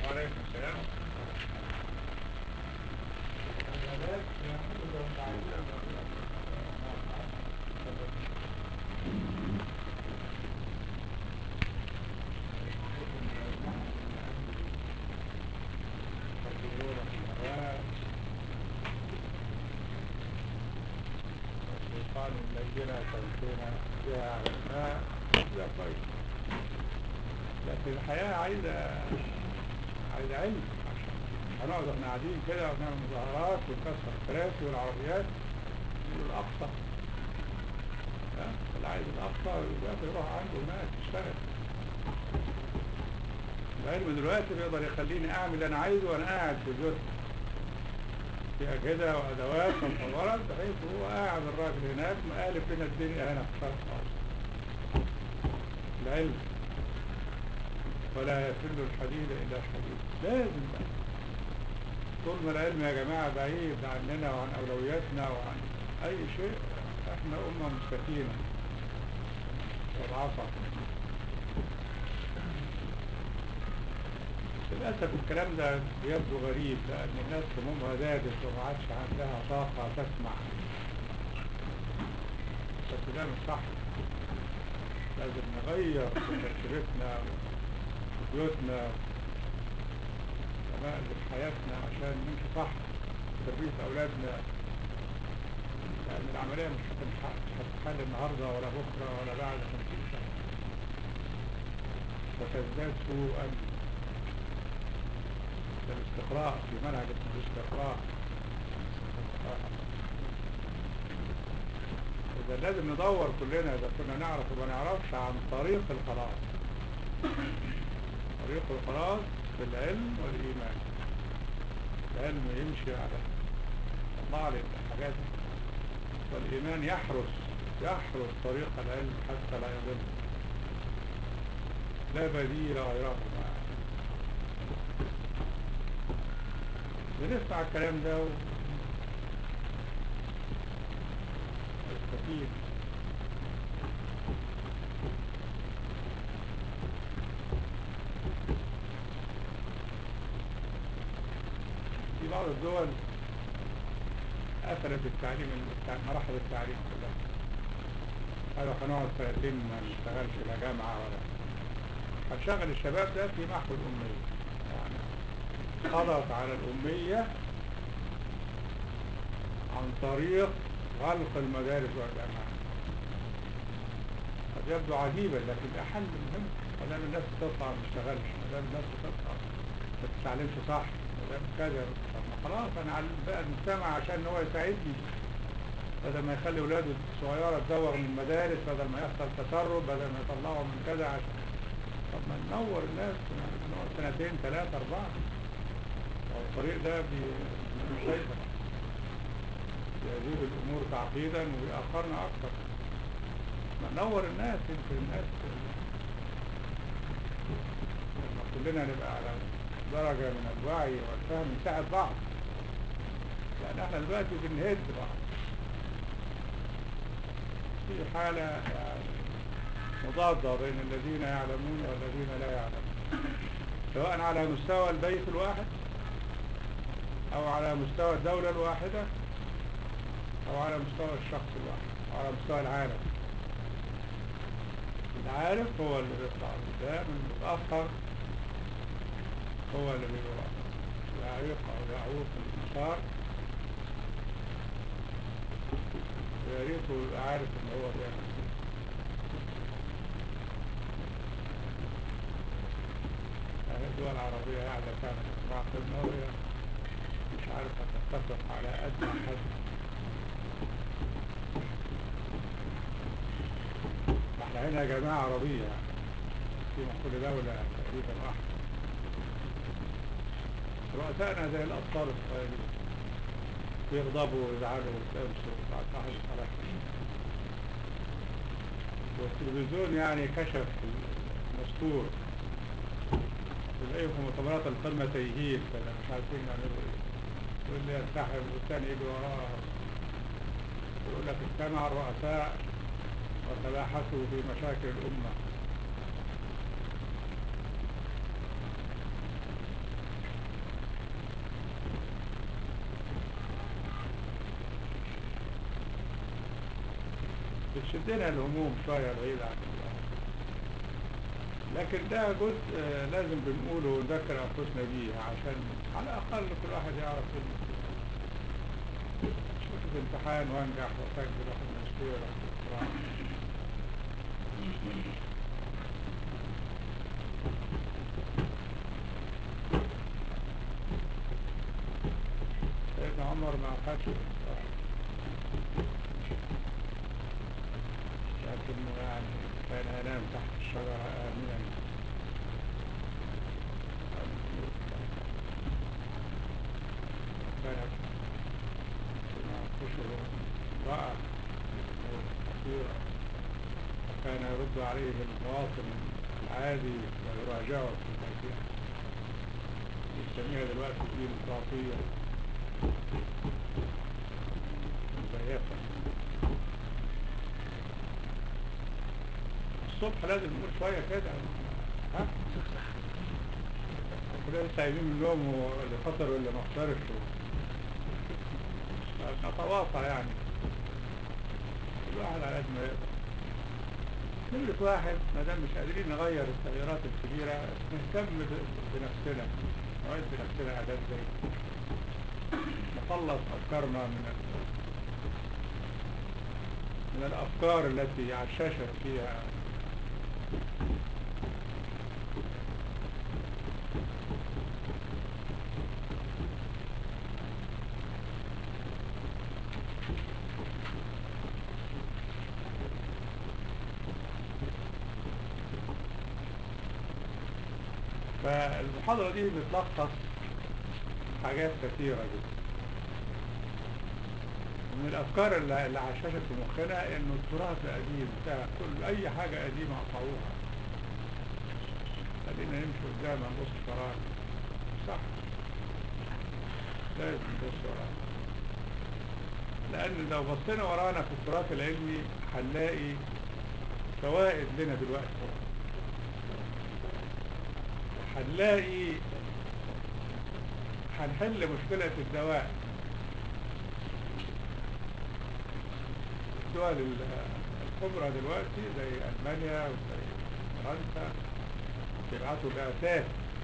وعليكم السلام الشيطان اللينة تمشينا بها على الماء ده كويس لكن الحياة عايزة عايزة علم عشان هنقعد احنا قاعدين كده ونعمل مظاهرات ونكسر الكراسي والعربيات نقول الأقصى ها؟ اللي عايز الأقصى دلوقتي يروح عنده هناك يشتغل العلم دلوقتي بيقدر يخليني أعمل اللي أنا عايزه وأنا قاعد في البيت في أجهزة وأدوات مطورة بحيث هو قاعد الراجل هناك مقالب لنا الدنيا هنا في الشرق الأوسط العلم ولا يفل الحديد إلا الحديد لازم بقى طول ما العلم يا جماعة بعيد عننا وعن أولوياتنا وعن أي شيء احنا أمة مستكينة والعصا للأسف الكلام ده بيبدو غريب لأن الناس همومها زادت وما عادش عندها طاقة تسمع بس ده مش صح لازم نغير في تركيبتنا وبيوتنا ونقلب حياتنا عشان نمشي صح في تربية أولادنا لأن العملية مش هتنح- مش هتتحل النهاردة ولا بكرة ولا بعد 50 سنة ستزداد سوءا ده الاستقراء في منهج اسمه الاستقراء إذا لازم ندور كلنا إذا كنا نعرف وما نعرفش عن طريق الخلاص طريق الخلاص بالعلم والإيمان العلم يمشي على يطلع لي الحاجات والإيمان يحرس يحرس طريق العلم حتى لا يضل لا بديل غيرهما بنسمع الكلام ده و- ونستفيد في بعض الدول قفلت التعليم التع- مراحل التعليم كلها قالوا هنقعد سنتين ما نشتغلش لا جامعة ولا هنشغل الشباب ده في محو الأمية يعني قضت على الأمية عن طريق غلق المدارس والجامعات قد يبدو عجيبا لكن ده حل مهم ما دام الناس بتطلع ما تشتغلش ما دام الناس بتطلع ما تتعلمش صح ما دام كذا طب ما خلاص انا علم بقى المجتمع عشان ان هو يساعدني بدل ما يخلي ولاده الصغيره تزوغ من المدارس بدل ما يحصل تسرب بدل ما يطلعوا من كذا عشان طب ما ننور الناس نقعد سنتين ثلاثة أربعة هو الطريق ده بي- مش فايدة يزيد الأمور تعقيدا ويأخرنا أكثر ما ننور الناس يمكن الناس لما كلنا نبقى على درجة من الوعي والفهم نساعد بعض لأن احنا دلوقتي بنهد بعض في حالة يعني مضادة بين الذين يعلمون والذين لا يعلمون سواء على مستوى البيت الواحد أو على مستوى الدولة الواحدة أو على مستوى الشخص الواحد أو على مستوى العالم العارف هو اللي بيطلع قدام المتأخر هو اللي بيبقى يعيق أو يعوق المسار ويا ريته يبقى عارف إن هو بيعمل كده. يعني الدول العربية قاعدة تعمل إجماع قمة وهي مش عارفة تتفق على أدنى حد احنا هنا يا جماعة عربية يعني في من كل دولة تقريبا واحد رؤسائنا زي الأطفال الصغيرين بيغضبوا ويزعلوا ويستأنسوا بعد واحد يصالحهم والتلفزيون يعني كشف المستور تلاقيه في مؤتمرات القمة تيهين كده مش عارفين يعملوا ايه واللي ينسحب والثاني يجي وراه يقول لك اجتمع الرؤساء وتباحثوا في مشاكل الأمة بتشدنا الهموم شوية بعيد عن الله لكن ده جزء آه، لازم بنقوله ونذكر أنفسنا بيه عشان على الأقل كل واحد يعرف إن شوف الامتحان وانجح واسجل واخد ماجستير واخد دكتوراه سيدنا عمر ما خدش الدكتوراه لكنه يعني كان ينام تحت الشجرة آمنا كانت تناقشه امرأة خطيرة وكان يرد عليه المواطن العادي ويراجعه في الأشياء يسميها دلوقتي ديمقراطية مزيفة الصبح لازم نقول شوية كده ها كلنا لسه قايمين من النوم واللي فطر واللي ما فطرش نتواصل يعني كل واحد على قد ما يقدر نمرة واحد ما دام مش قادرين نغير التغييرات الكبيرة نهتم ب- بنفسنا نعد بنفسنا إعداد زي نخلص أفكارنا من ال... من الأفكار التي عششت فيها فالمحاضرة دي بتلخص حاجات كثيرة جدا من الأفكار اللي اللي عششت في مخنا إنه التراث القديم بتاع كل أي حاجة قديمة قطعوها خلينا نمشي قدام نبص ورانا صح لازم نبص ورانا لأن لو بصينا ورانا في التراث العلمي هنلاقي فوائد لنا دلوقتي هنلاقي هنحل مشكلة الدواء الدول ال- الكبرى دلوقتي زي ألمانيا وزي فرنسا بيبعتوا بعثات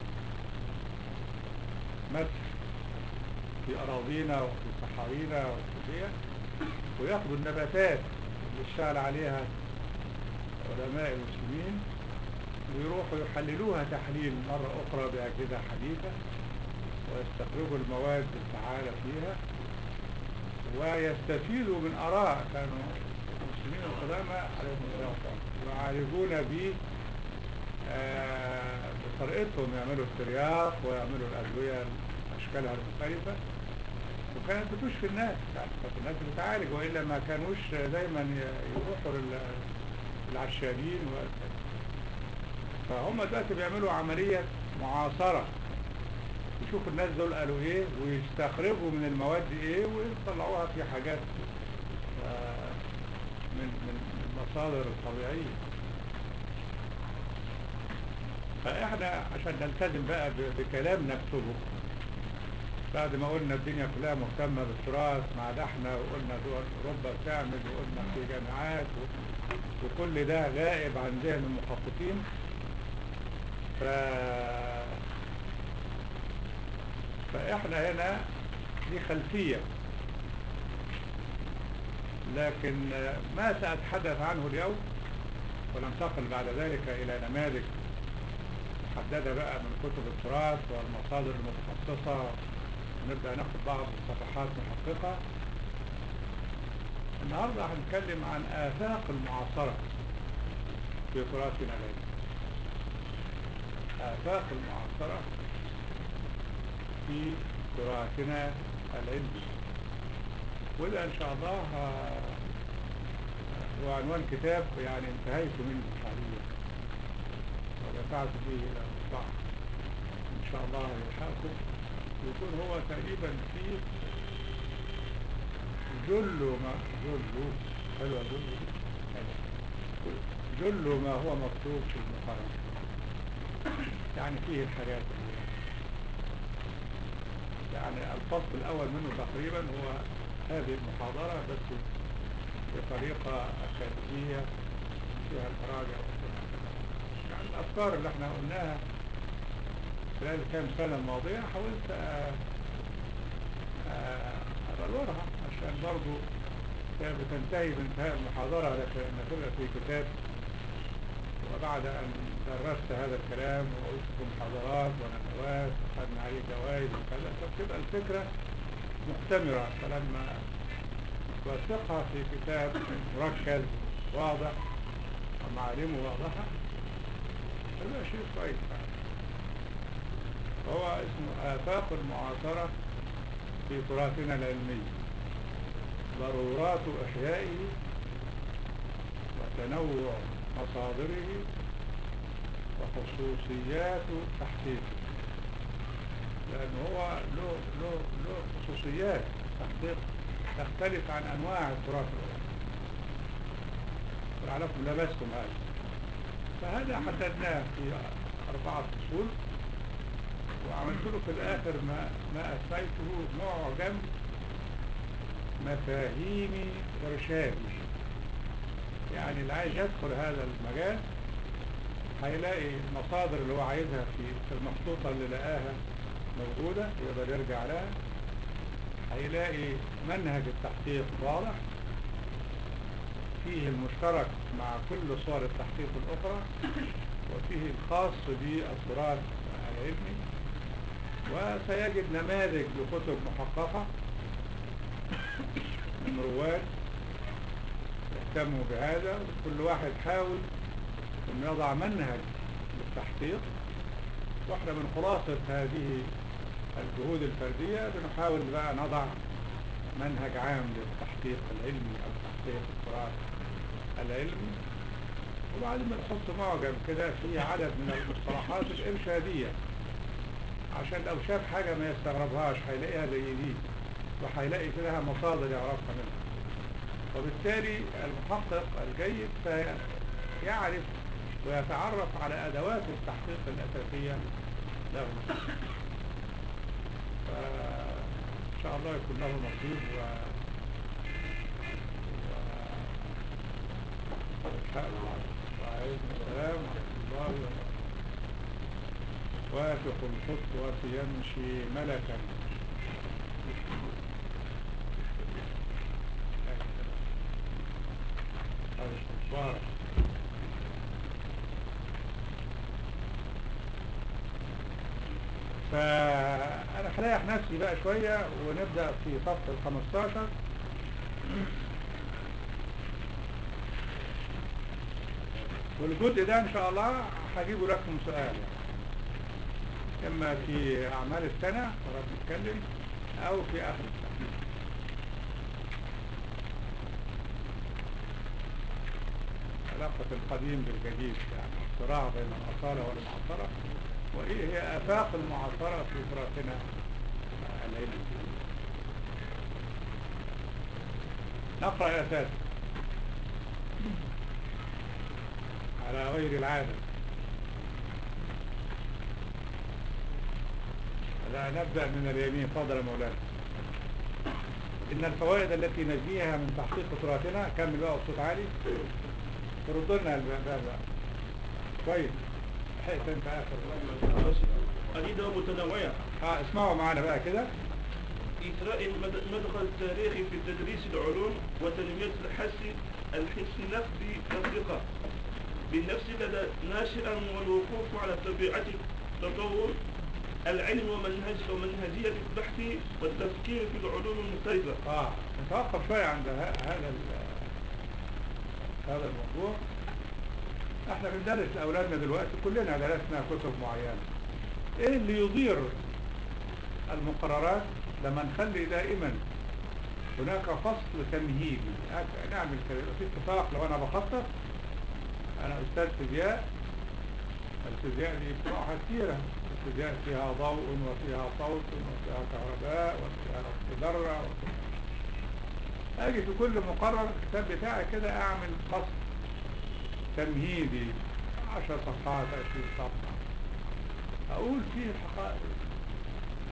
مسح في أراضينا وفي صحارينا وفي دي وياخدوا النباتات اللي اشتغل عليها علماء المسلمين ويروحوا يحللوها تحليل مرة أخرى بأجهزة حديثة ويستخرجوا المواد الفعالة فيها ويستفيدوا من آراء كانوا المسلمين القدامى عليهم الصلاة والسلام يعالجون ب آه، بطريقتهم يعملوا الترياق ويعملوا الأدوية بأشكالها المختلفة وكانت بتشفي الناس يعني كانت الناس بتعالج وإلا ما كانوش دايما ي- يروحوا لل- للعشابين و... فهم دلوقتي بيعملوا عملية معاصرة يشوفوا الناس دول قالوا ايه ويستخرجوا من المواد ايه ويطلعوها في حاجات آه، من من من المصادر الطبيعية فاحنا عشان نلتزم بقى ب- بكلام نكتبه بعد ما قلنا الدنيا كلها مهتمة بالتراث مدحنا وقلنا دول أوروبا بتعمل وقلنا في جامعات و- وكل ده غائب عن ذهن المخططين ف... فإحنا هنا دي خلفية لكن ما سأتحدث عنه اليوم وننتقل بعد ذلك إلى نماذج محددة بقى من كتب التراث والمصادر المتخصصة ونبدأ ناخد بعض الصفحات محققة النهاردة هنتكلم عن آفاق المعاصرة في تراثنا العلمي آفاق المعاصرة في تراثنا العلمي وده إن شاء الله آه، هو عنوان كتاب يعني انتهيت منه حاليا ودفعت به إلى مطبعة إن شاء الله يلحقكم يكون هو تقريبا فيه جل ما جل حلوة جل دي؟ حلوة. جل ما هو مكتوب في المقارنة يعني فيه الحاجات اللي يعني الفصل الأول منه تقريبا هو هذه المحاضرة بس بطريقة أكاديمية فيها المراجع وفيها يعني الأفكار اللي احنا قلناها خلال الكام سنة الماضية حاولت آه، آه، أبلورها عشان برضو هي بتنتهي بانتهاء المحاضرة لأن تبقى في كتاب وبعد أن درست هذا الكلام وقلت في محاضرات وندوات وخدنا عليه جوائز وكذا فبتبقى الفكرة مختمرة فلما توثقها في كتاب مركز واضح ومعالمه واضحة هذا شيء كويس يعني. هو اسمه آفاق المعاصرة في تراثنا العلمي ضرورات أحيائه وتنوع مصادره وخصوصيات تحقيقه لأن هو له, له, له خصوصيات تحقيق تختلف عن أنواع التراث الأخرى ولعلكم لمستم هذا فهذا حددناه في أربعة فصول وعملت له في الآخر ما, ما أسميته معجم مفاهيم إرشادي يعني اللي عايز يدخل هذا المجال هيلاقي المصادر اللي هو عايزها في في المخطوطة اللي لقاها موجودة يقدر يرجع لها هيلاقي منهج التحقيق واضح فيه المشترك مع كل صور التحقيق الأخرى وفيه الخاص بالتراث العلمي وسيجد نماذج لكتب محققة من رواد اهتموا بهذا وكل واحد حاول أن يضع منهج للتحقيق واحنا من خلاصة هذه الجهود الفردية بنحاول بقى نضع منهج عام للتحقيق العلمي أو تحقيق التراث العلمي وبعدين بنحط معجم كده فيه عدد من المصطلحات الإرشادية عشان لو شاف حاجة ما يستغربهاش هيلاقيها زي دي وهيلاقي فيها مصادر يعرفها منها وبالتالي المحقق الجيد سيعرف ويتعرف على أدوات التحقيق الأساسية له فإن شاء الله يكون له نصيب و وعليكم السلام ورحمة الله وبركاته وافق الخطوة يمشي ملكا هذا مبارك فأنا هريح نفسي بقى شوية ونبدأ في صفحة ال 15 والجزء ده إن شاء الله هجيبه لكم سؤال يعني. إما في أعمال السنة ورب نتكلم أو في آخر السنة علاقة القديم بالجديد يعني الصراع بين الأصالة والمعاصرة وإيه هي آفاق المعاصرة في تراثنا العلمي نقرأ يا سادة على غير العادة لا نبدأ من اليمين فضل مولانا إن الفوائد التي نجنيها من تحقيق تراثنا كمل بقى بصوت عالي ترد لنا الباب بقى كويس لحقت انت اخر عديدة ومتنوعة اه اسمعوا معانا بقى كده إثراء المد- مدخل التاريخي في تدريس العلوم وتنمية الحس الحس النفسي والثقة بالنفس لدى ناشئا والوقوف على طبيعة تطور العلم ومنهج ومنهجية البحث والتفكير في العلوم المختلفة اه نتوقف شوية عند ه- هذا ال- هذا الموضوع احنا بندرس لاولادنا دلوقتي كلنا درسنا كتب معينة ايه اللي يضير المقررات لما نخلي دائما هناك فصل تمهيدي أك- نعمل كده يبقى في اتفاق لو انا بخطط انا استاذ فيزياء الفيزياء دي فروعها كثيرة الفيزياء فيها ضوء وفيها صوت وفيها كهرباء وفيها ذرة وفيها اجي في كل مقرر الكتاب بتاعي كده اعمل فصل تمهيدي عشر صفحات عشرين صفحة اقول فيه الحقائق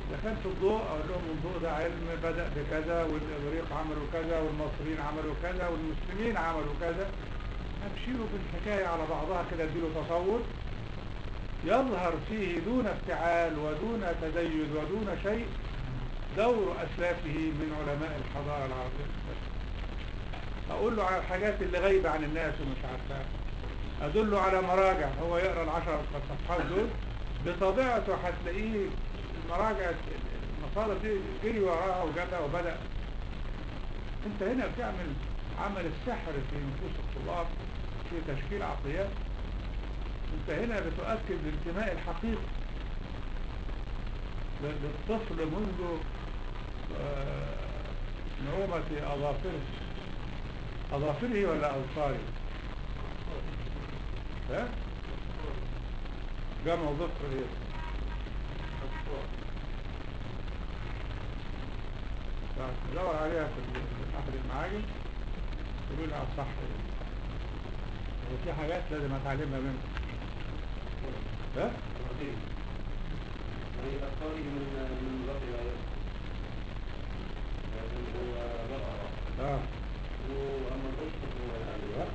إذا كان في الضوء أقول لهم الضوء ده علم بدأ بكذا والإغريق عملوا كذا والمصريين عملوا كذا والمسلمين عملوا كذا أبشروا بالحكاية على بعضها كده اديله تصور يظهر فيه دون افتعال ودون تزيد ودون شيء دور أسلافه من علماء الحضارة العربية أقول له على الحاجات اللي غايبة عن الناس ومش عارفاها أدله على مراجع هو يقرأ العشر صفحات دول بطبيعته هتلاقيه المراجع المصادر دي جري وراها وجابها وبدأ انت هنا بتعمل عمل السحر في نفوس الطلاب في تشكيل عقليات انت هنا بتؤكد الانتماء الحقيقي لل- للطفل منذ آه، نعومة أظافره أظافره ولا أظفاره ها؟ جمع ظفر ايه دور عليها في ال- في أحد المعاجم يقول لها صح وفي حاجات لازم أتعلمها منه ها؟ يعني أفكاري من من رفع الآيات يعني هو بقرة اه وأما الأسقف هو ايوه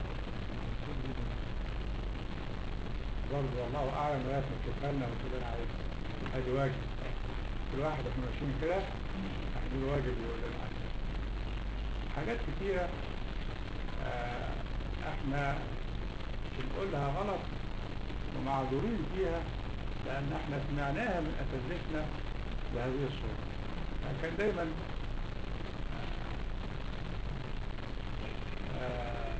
برضه الله اعلم لا تشوفها لنا وتقول لنا عليها ادي واجب كل واحد احنا ماشيين كده هنقول واجب يقول لنا عليه حاجات كتيرة آه، احنا بنقولها غلط ومعذورين فيها لان احنا سمعناها من اساتذتنا بهذه الصورة يعني كان دايما آه،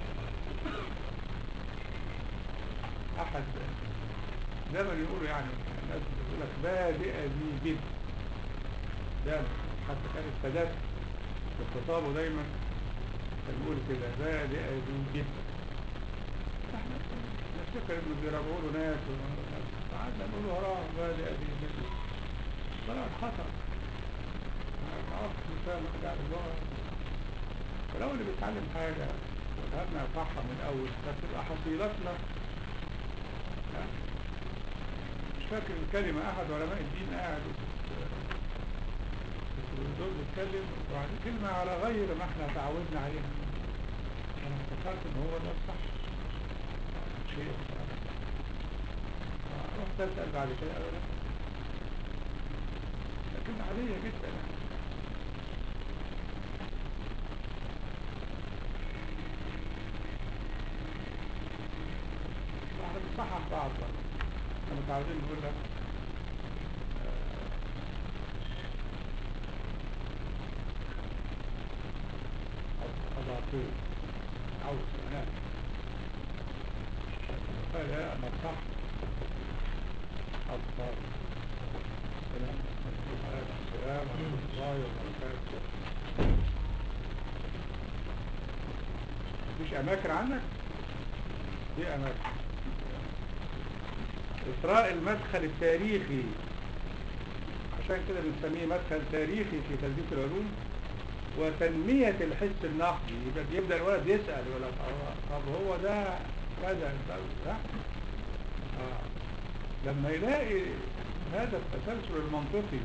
احد دايما يقولوا يعني الناس بتقول لك بادئ ذي جد دايما حتى كان السادات في خطابه دايما كان يقول كده بادئ ذي جد احنا نفتكر انه بيراجعوا له ناس وقعدنا نقول وراه بادئ ذي جد طلع خطأ ما عرفت مثال نرجع للغة ولو اللي بيتعلم حاجة وذهبنا صحة من الأول فتبقى حصيلتنا ها؟ مش فاكر الكلمة أحد علماء الدين قاعد دول بيتكلم وبعدين كلمة على غير ما احنا تعودنا عليها أنا افتكرت إن هو ده الصح شيء بصراحة رحت أسأل بعد كده قالوا لا لكن عادية جدا يعني احنا بنصحح بعض بقى احنا متعودين نقول لك آه، أضاطير عوز أنا قال لا أنا صح أضطر السلام عليكم السلام ورحمة الله وبركاته مفيش أماكن عنك؟ دي أماكن إسراء المدخل التاريخي عشان كده بنسميه مدخل تاريخي في تدريس العلوم وتنمية الحس النقدي يبقى بيبدأ الولد يسأل يقول لك "آه، طب هو ده كذا ده ده آه. لما يلاقي هذا التسلسل المنطقي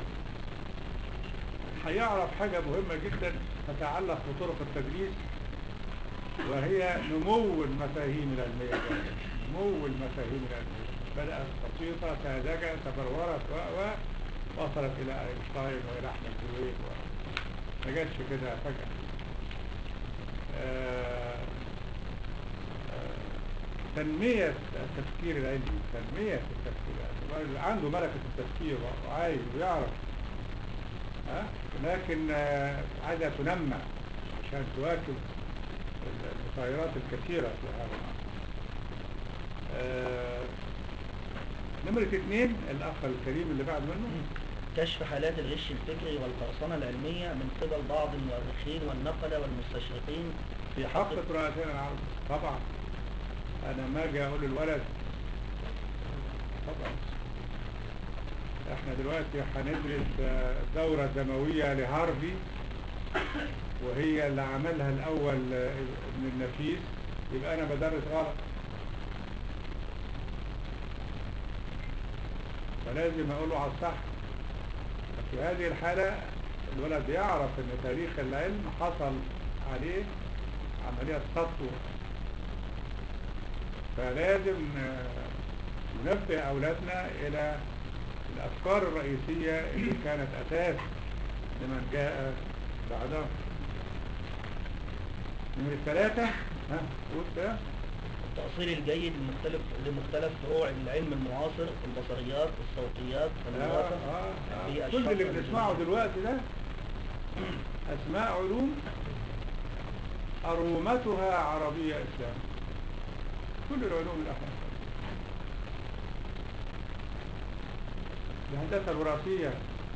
هيعرف حاجة مهمة جدا تتعلق بطرق التدريس وهي نمو المفاهيم العلمية نمو المفاهيم العلمية بدأت بسيطة ساذجة تبرورت و و وصلت إلى أينشتاين وإلى أحمد زويل و... ما جاتش كده فجأة آه، آه، تنمية التفكير العلمي تنمية التفكير العلمي الراجل عنده ملكة التفكير وعايز ويعرف ها لكن آه، عايزة تنمى عشان تواكب المتغيرات الكثيرة في هذا الأمر آه، نمرة اثنين الأخ الكريم اللي بعد منه كشف حالات الغش الفكري والقرصنة العلمية من قبل بعض المؤرخين والنقلة والمستشرقين في حق حق رؤسائنا العرب طبعا أنا ما أجي أقول للولد طبعا احنا دلوقتي هندرس آه، دورة دموية لهارفي وهي اللي عملها الأول آه، ابن النفيس يبقى أنا بدرس غلط فلازم أقول له على الصح في هذه الحالة الولد يعرف ان تاريخ العلم حصل عليه عملية سطو فلازم آه، ننبه أولادنا إلى الأفكار الرئيسية اللي كانت أساس لمن جاء بعدهم نمرة ثلاثة ها قول ده التأصيل الجيد لمختلف لمختلف فروع العلم المعاصر البصريات الصوتيات آه النظافة آه البيئة آه. كل اللي الشاقة بنسمعه للجنين. دلوقتي ده أسماء علوم أرومتها عربية إسلامية كل العلوم اللي احنا الهندسة الوراثية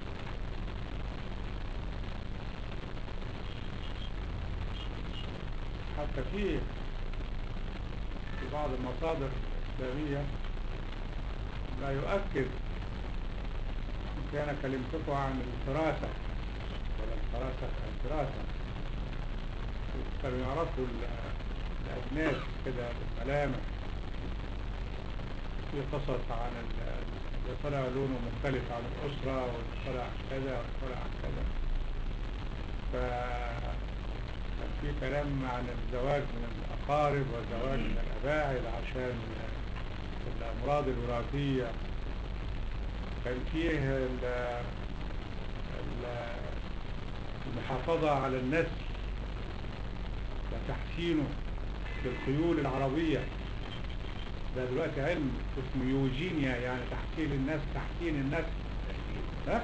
حتى في في بعض المصادر الإسلامية لا يؤكد كان كلمته عن الفراسة ولا الفراسة الفراسة كانوا يعرفوا ال- الأجناس كده بالملامح في قصص عن ال- اللي طلع لونه مختلف عن الأسرة واللي طلع كذا واللي طلع كذا ف كان في كلام عن الزواج من الأقارب والزواج من الأباعد عشان الأمراض الوراثية كان فيه ال- ال- المحافظة على النسل وتحسينه للخيول العربية ده دلوقتي علم اسمه يوجينيا يعني تحسين النسل تحسين النسل ها؟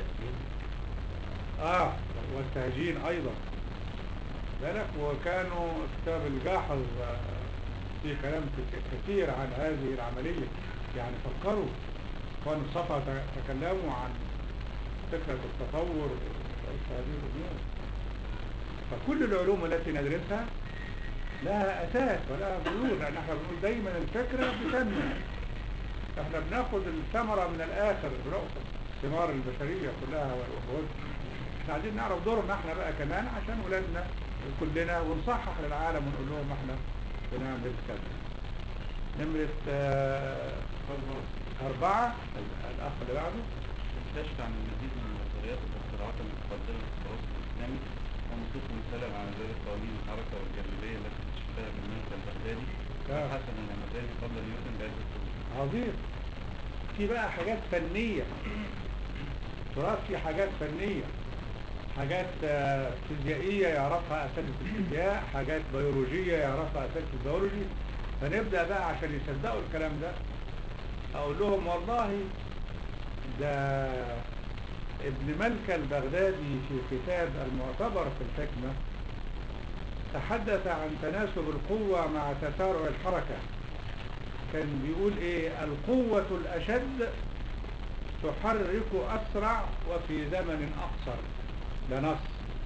اه والتهجين ايضا بالك وكانوا كتاب الجاحظ آه، في كلام كت- كثير عن هذه العملية يعني فكروا اخوان الصفا ت- تكلموا عن فكرة التطور وكيف هذه الامور فكل العلوم التي ندرسها لها اساس ولها جذور لان احنا بنقول دايما الفكرة بتنمو احنا بناخد الثمرة من الاخر بنقطة ثمار البشرية كلها والوجود احنا عايزين نعرف دورنا احنا بقى كمان عشان ولادنا كلنا ونصحح للعالم ونقول لهم احنا بنعمل كذا نمرة آه، أربعة ال- الأخ اللي بعده الكشف عن المزيد من النظريات والاختراعات المتقدمة في التراث الإسلامي ونصوص مثالا على ذلك قوانين الحركة والجاذبية التي اكتشفها ابن مالك البغدادي آه. وحسن الهمداني قبل نيوتن بعدة سنين. عظيم في بقى حاجات فنية تراث في حاجات فنية حاجات آه، فيزيائية يعرفها أساتذة الفيزياء حاجات بيولوجية يعرفها أساتذة البيولوجي فنبدأ بقى عشان يصدقوا الكلام ده أقول لهم والله ده ابن ملكة البغدادي في كتاب المعتبر في الحكمة تحدث عن تناسب القوة مع تسارع الحركة كان بيقول ايه القوة الأشد تحرك أسرع وفي زمن أقصر ده نص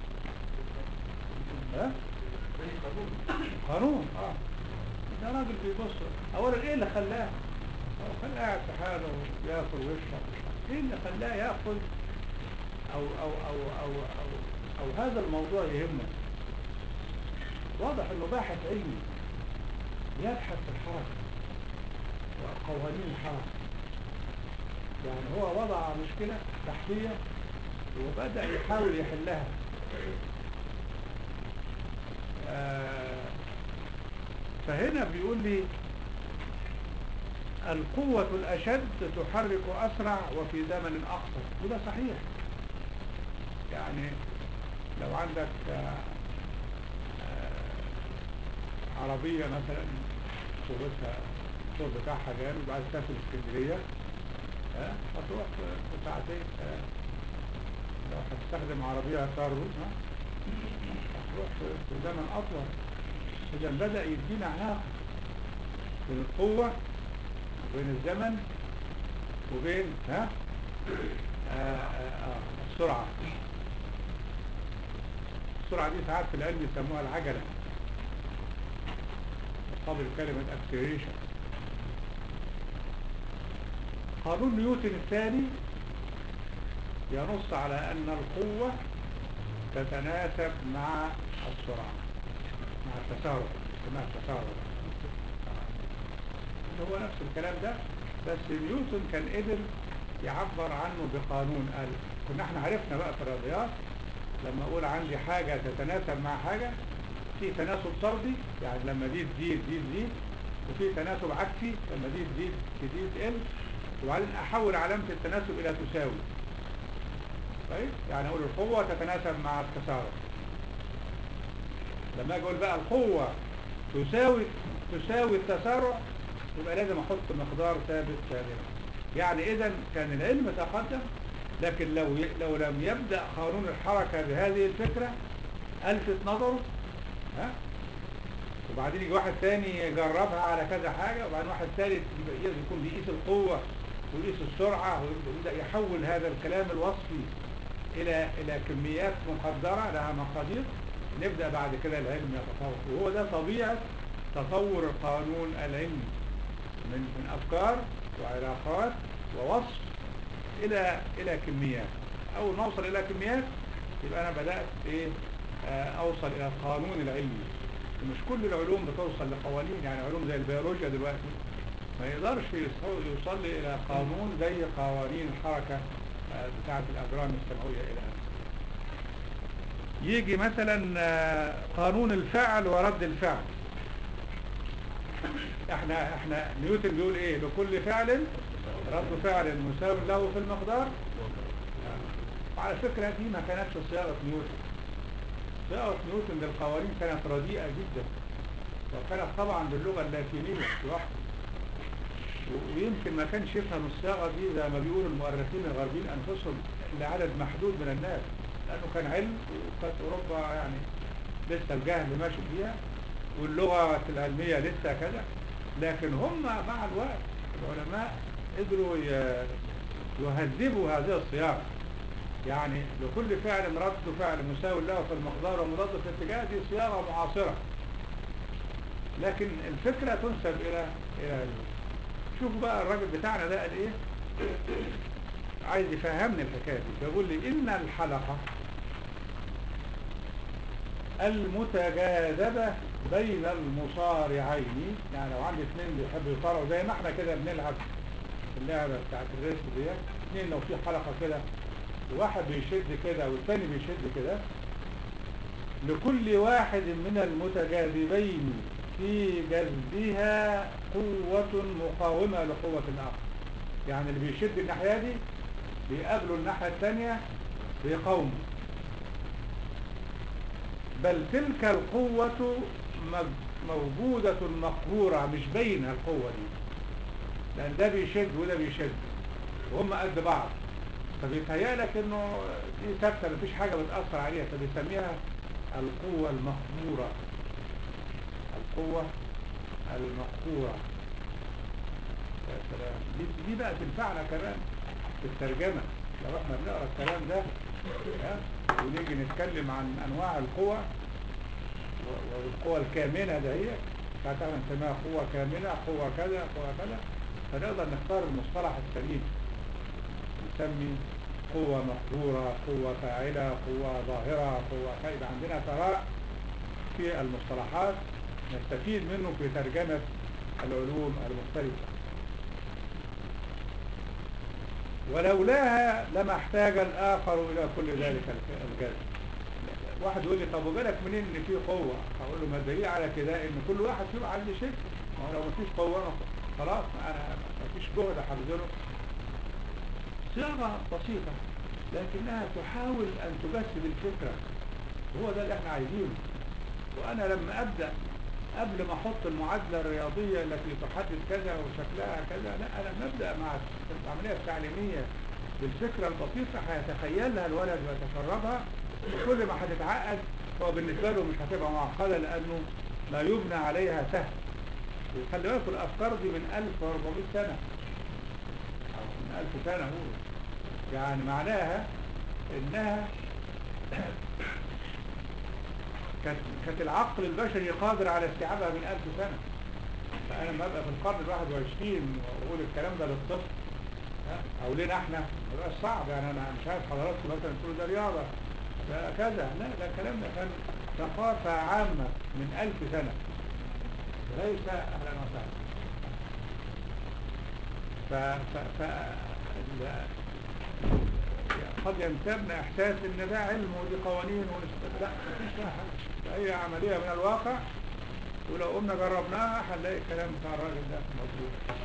ها؟ قانون اه ده راجل بيبص اولا ايه اللي خلاه هو كان قاعد في حاله وياكل ويشرب ايه اللي خلاه ياخذ او او او او او, أو هذا الموضوع يهمه واضح انه باحث علمي يبحث في الحركه وقوانين الحركه يعني هو وضع مشكله تحتيه وبدأ يحاول يحلها آه، فهنا بيقول لي القوة الأشد تحرك أسرع وفي زمن أقصر وده صحيح يعني لو عندك آه، آه، عربية مثلا صورتها الصور بتاعها جامد وعايز تسافر اسكندرية ها، هتروح في في ساعتين ثلاثة لو هتستخدم عربية كارو ها، هتروح في في زمن أطول إذا بدأ يدينا علاقة بين القوة وبين الزمن وبين ها آه آه آه السرعة السرعة دي ساعات في العلم يسموها العجلة قبل كلمة acceleration قانون نيوتن الثاني ينص على أن القوة تتناسب مع السرعة مع التسارع اسمها التسارع اللي هو نفس الكلام ده بس نيوتن كان قدر يعبر عنه بقانون قال كنا احنا عرفنا بقى في الرياضيات لما اقول عندي حاجة تتناسب مع حاجة في تناسب طردي يعني لما دي تزيد دي تزيد وفي تناسب عكسي لما دي تزيد تزيد تقل وبعدين احول علامة التناسب الى تساوي طيب يعني اقول القوة تتناسب مع التسارع لما اجي اقول بقى القوة تساوي تساوي التسارع يبقى لازم احط مقدار ثابت ثابت يعني اذا كان العلم تقدم لكن لو ي... لو لم يبدأ قانون الحركة بهذه الفكرة ألفت نظره ها وبعدين يجي واحد تاني يجربها على كذا حاجة وبعدين واحد ثالث يبقى يكون بيقيس القوة ويقيس السرعة ويبدأ يحول هذا الكلام الوصفي إلى إلى كميات مقدرة لها مقادير نبدأ بعد كده العلم يتطور وهو ده طبيعة تطور القانون العلمي من من أفكار وعلاقات ووصف إلى إلى كميات أول ما أوصل إلى كميات يبقى أنا بدأت إيه آه، أوصل إلى القانون العلمي مش كل العلوم بتوصل لقوانين يعني علوم زي البيولوجيا دلوقتي ما يقدرش يوصل يوصل لي إلى قانون زي قوانين الحركة آه، بتاعة الأجرام السمعية إلى آخره يجي مثلا آه، قانون الفعل ورد الفعل احنا احنا نيوتن بيقول ايه لكل فعل رد فعل مساو له في المقدار وعلى فكرة دي ما كانتش صياغة نيوتن صياغة نيوتن للقوانين كانت رديئة جدا وكانت طبعا باللغة اللاتينية لوحده و- ويمكن ما كانش يفهم الصياغة دي زي ما بيقول المؤرخين الغربيين أنفسهم لعدد محدود من الناس لأنه كان علم وكانت أوروبا يعني لسه الجهل ماشي فيها واللغة العلمية لسه كذا لكن هم مع الوقت العلماء قدروا ي- يهذبوا هذه الصياغة يعني لكل فعل رد فعل مساوي له في المقدار ومضاد في الاتجاه دي صياغة معاصرة لكن الفكرة تنسب إلى إلى شوفوا بقى الراجل بتاعنا ده قال إيه عايز يفهمني الحكاية دي بيقول لي إن الحلقة المتجاذبة بين المصارعين يعني لو عندي اثنين بيحبوا يصارعوا زي ما احنا كده بنلعب اللعبة بتاعت الريس دي اثنين لو في حلقة كده واحد بيشد كده والثاني بيشد كده لكل واحد من المتجاذبين في جذبها قوة مقاومة لقوة الآخر يعني اللي بيشد الناحية دي بيقابلوا الناحية الثانية بيقاوموا بل تلك القوة مج- موجودة مقهورة مش باينة القوة دي لأن ده بيشد وده بيشد وهم قد بعض فبيتهيألك انه دي ثابتة مفيش حاجة بتأثر عليها فبيسميها القوة المقهورة القوة المقهورة يا سلام دي, دي بقى تنفعنا كمان في الترجمة لو احنا بنقرا الكلام ده ها، ونيجي نتكلم عن انواع القوى و- والقوى الكامنة ده هي ساعتها احنا نسميها قوة كامنة قوة كذا قوة كذا فنقدر نختار المصطلح السليم نسمي قوة مقدورة قوة فاعلة قوة ظاهرة قوة خائبة عندنا ثراء في المصطلحات نستفيد منه في ترجمة العلوم المختلفة ولولاها لما احتاج الآخر إلى كل ذلك الك- الجذب واحد يقول لي طب وجالك منين ان في قوة هقول له ما الدليل على كده ان كل واحد فيهم عنده شيء ما هو لو ما فيش قوة أنا- خلاص انا ما فيش جهد هبذله صياغة بسيطة لكنها تحاول ان تجسد الفكرة هو ده اللي احنا عايزينه وانا لما ابدأ قبل ما احط المعادلة الرياضية التي تحدد كذا وشكلها كذا لا انا لما ابدأ مع العملية التعليمية بالفكرة البسيطة هيتخيلها الولد ويتشربها وكل ما هتتعقد هو بالنسبة له مش هتبقى معقدة لانه ما يبنى عليها سهل خلي بالكم الافكار دي من 1400 سنة او من 1000 سنة اقول يعني معناها انها كانت كانت العقل البشري قادر على استيعابها من ألف سنة فأنا لما أبقى في القرن الواحد وعشرين وأقول الكلام ده للطفل ها، أو لنا إحنا ما يبقاش صعب يعني أنا مش عارف حضراتكم مثلا تقولوا ده رياضة ده كذا لا ده الكلام ده كان ثقافة عامة من ألف سنة ليس أهلا وسهلا ف ف ف ال- قد ينتابنا احساس ان ده علم ودي قوانين ونست... لا مفيش فيها حاجه ده هي عمليه من الواقع ولو قمنا جربناها هنلاقي الكلام بتاع الراجل ده مظبوط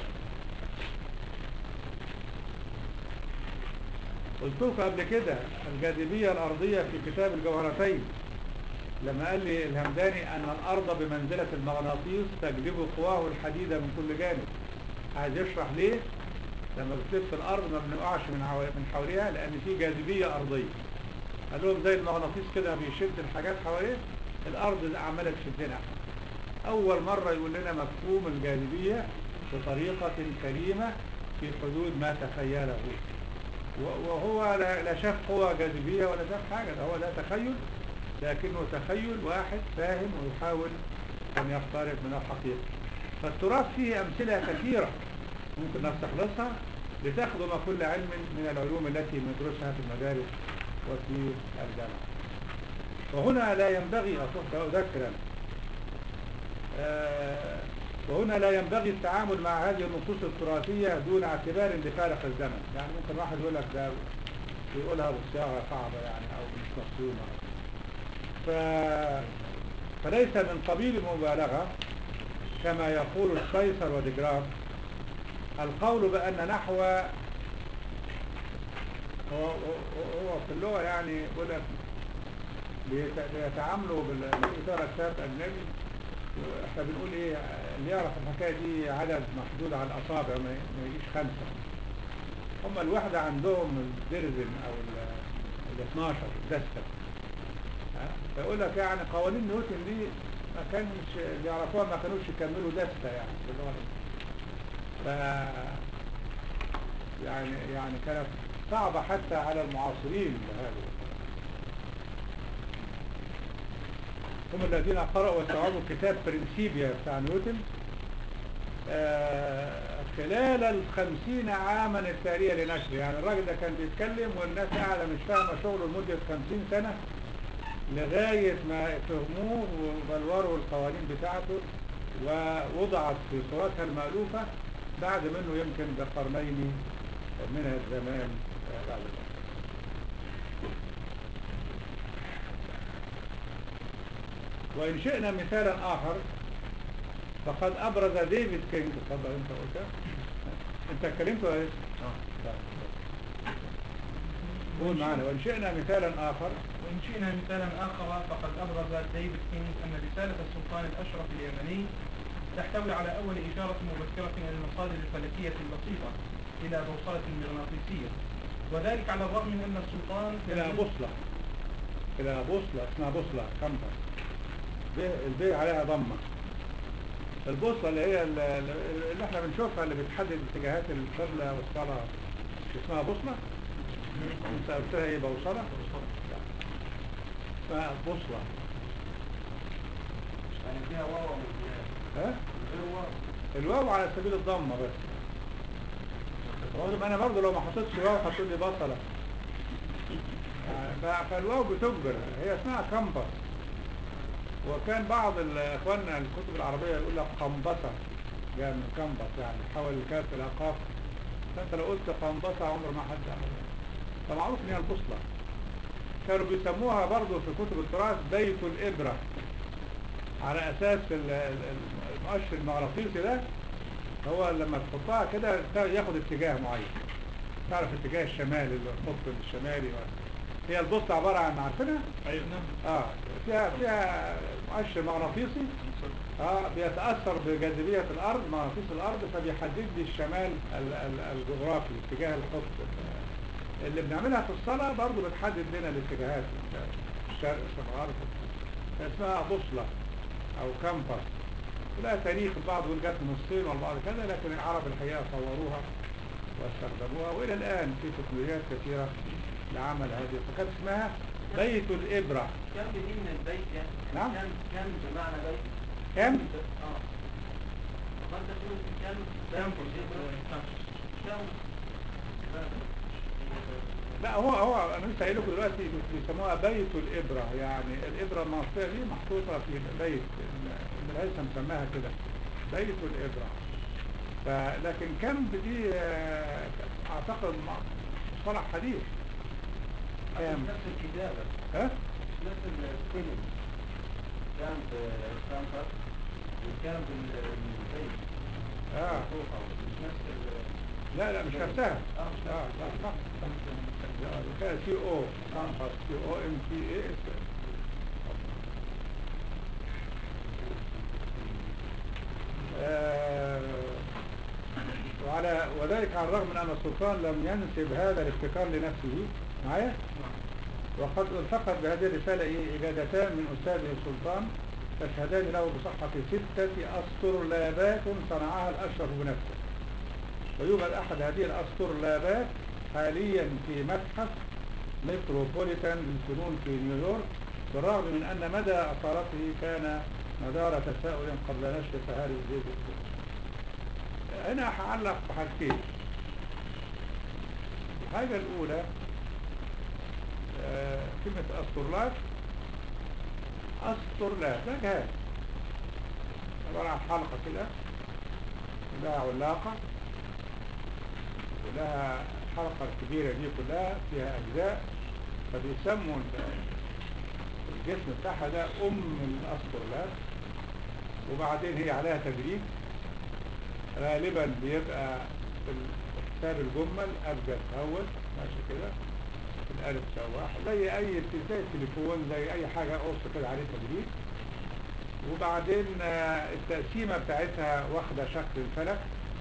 قلت لكم قبل كده الجاذبيه الارضيه في كتاب الجوهرتين لما قال لي الهمداني ان الارض بمنزله المغناطيس تجذب قواه الحديده من كل جانب عايز يشرح ليه لما بتلف الارض ما بنقعش من حوا- من حواليها لان في جاذبيه ارضيه قال لهم زي المغناطيس كده بيشد الحاجات حواليه الارض عماله تشدنا اول مره يقول لنا مفهوم الجاذبيه بطريقه سليمه في حدود ما تخيله و- وهو لا لا شاف قوة جاذبية ولا شاف حاجة ده هو ده تخيل لكنه تخيل واحد فاهم ويحاول أن يقترب من الحقيقة فالتراث فيه أمثلة كثيرة ممكن نستخلصها لتخدم كل علم من العلوم التي ندرسها في المدارس وفي الجامعة وهنا لا ينبغي أصبح أذكر أنا. آه، وهنا لا ينبغي التعامل مع هذه النصوص التراثية دون اعتبار لفارق الزمن يعني ممكن واحد يقول لك ده يقولها بصياغة صعبة يعني أو مش مفهومة ف... فليس من قبيل المبالغة كما يقول القيصر وديجراف القول بأن نحو هو, هو هو في اللغة يعني يقول لك بيت- بيتعاملوا بال بتقرا كتاب أجنبي احنا بنقول ايه اللي يعرف الحكايه دي عدد محدود على الاصابع ما ما يجيش خمسه هم الوحده عندهم الدرزن او ال 12 دستة ها؟ فيقول لك يعني قوانين نيوتن دي ما كانش اللي يعرفوها ما كانوش يكملوا دستة يعني باللغه ف يعني يعني كانت صعبه حتى على المعاصرين لهذا هم الذين قرأوا واستوعبوا كتاب برنسيبيا بتاع نيوتن آه، خلال الخمسين عاما التالية لنشره يعني الراجل ده كان بيتكلم والناس قاعدة مش فاهمة شغله لمدة خمسين سنة لغاية ما فهموه وبلوروا القوانين بتاعته ووضعت في صورتها المألوفة بعد منه يمكن بقرنين من الزمان آه، بعد ذلك وإن شئنا مثالا آخر فقد أبرز ديفيد كينج اتفضل أنت قلت أنت اتكلمت ولا لسه؟ طيب. قول معنا وإن شئنا مثالا آخر وإن شئنا مثالا آخر فقد أبرز ديفيد كينج أن رسالة السلطان الأشرف اليمني تحتوي على أول إشارة مبكرة إلى المصادر الفلكية البسيطة إلى بوصلة مغناطيسية وذلك على الرغم من أن السلطان إلى بوصلة إلى بوصلة اسمها بوصلة كمبس ب- البي عليها ضمة البوصلة اللي هي ال- ال- اللي احنا بنشوفها اللي بتحدد اتجاهات القبلة والصلاة اسمها بوصلة انت قلت لها ايه بوصلة لا. اسمها بوصلة يعني فيها واو ها غير واو الواو على سبيل الضمة بس برضه انا برضه لو ما حطيتش واو هتقول لي بصلة يعني ف- فالواو بتجبر هي اسمها كمبس وكان بعض ال- اخواننا الكتب العربية يقول لك قنبسة جاء من كمبس يعني حول الكاف الى قاف فانت لو قلت قنبسة عمر ما حد عمل فمعروف ان هي البوصلة كانوا بيسموها برضه في كتب التراث بيت الإبرة على أساس ال- ال- المؤشر المغناطيسي ده هو لما تحطها كده ياخد اتجاه معين تعرف اتجاه الشمال القطب الشمالي هي البوصلة عبارة عن عارفينها؟ ايوه اه فيها فيها مؤشر مغناطيسي اه بيتأثر بجاذبية الأرض مغناطيس الأرض فبيحدد لي الشمال ال- ال- الجغرافي اتجاه القطب اللي بنعملها في الصلاة برضو بتحدد لنا الاتجاهات الشرق الغرب اسمها بوصلة أو كامبس لها تاريخ البعض يقول جت من الصين والبعض كذا لكن العرب الحقيقة صوروها واستخدموها وإلى الآن في تكنولوجيات كثيرة لعمل هذه فكانت اسمها بيت الإبرة كم دي من البيت يعني نعم. كم كم بمعنى بيت كم؟ اه فانت تقول كم كامبوس كم لا هو هو انا لسه قايل لكم دلوقتي بيسموها بيت الابره يعني الابره المصريه دي محطوطه في بيت ابن الهيثم سماها كده بيت الابره ف- لكن كم دي آه، اعتقد م- مصطلح حديث كام نفس الكتابة ها مش نفس السبيلنج كان بستانفورد وكان بالبيت اه مش نفس ال لا لا مش نفسها اه مش اه نفس صح صح كده سي او ستانفورد سي او ام تي اي اس آه، وعلى وذلك على الرغم من أن السلطان لم ينسب هذا الابتكار لنفسه معايا وقد التقت بهذه الرسالة إيه إجادتان من أستاذه السلطان تشهدان له بصحة ستة أسطرلابات صنعها الأشرف بنفسه ويوجد أحد هذه الأسطرلابات حاليا في متحف متروبوليتان للفنون في نيويورك بالرغم من أن مدى أثارته كان مدار تساؤل قبل نشر فهارس ديفيد هنا هعلق بحاجتين الحاجة الأولى آه، كلمة أسطرلاب أسطرلاب ده جهاز عبارة عن حلقة كده ولها علاقة ولها الحلقة الكبيرة دي كلها فيها أجزاء فبيسموا ال- الجسم بتاعها ده أم الأسطرلاب وبعدين هي عليها تدريج غالبا بيبقى في حساب الجمل أبجد هوت ماشي كده الألف سواح زي أي زي التليفون زي أي حاجة قرص كده عليه تدريج وبعدين آه، التقسيمة بتاعتها واخدة شكل الفلك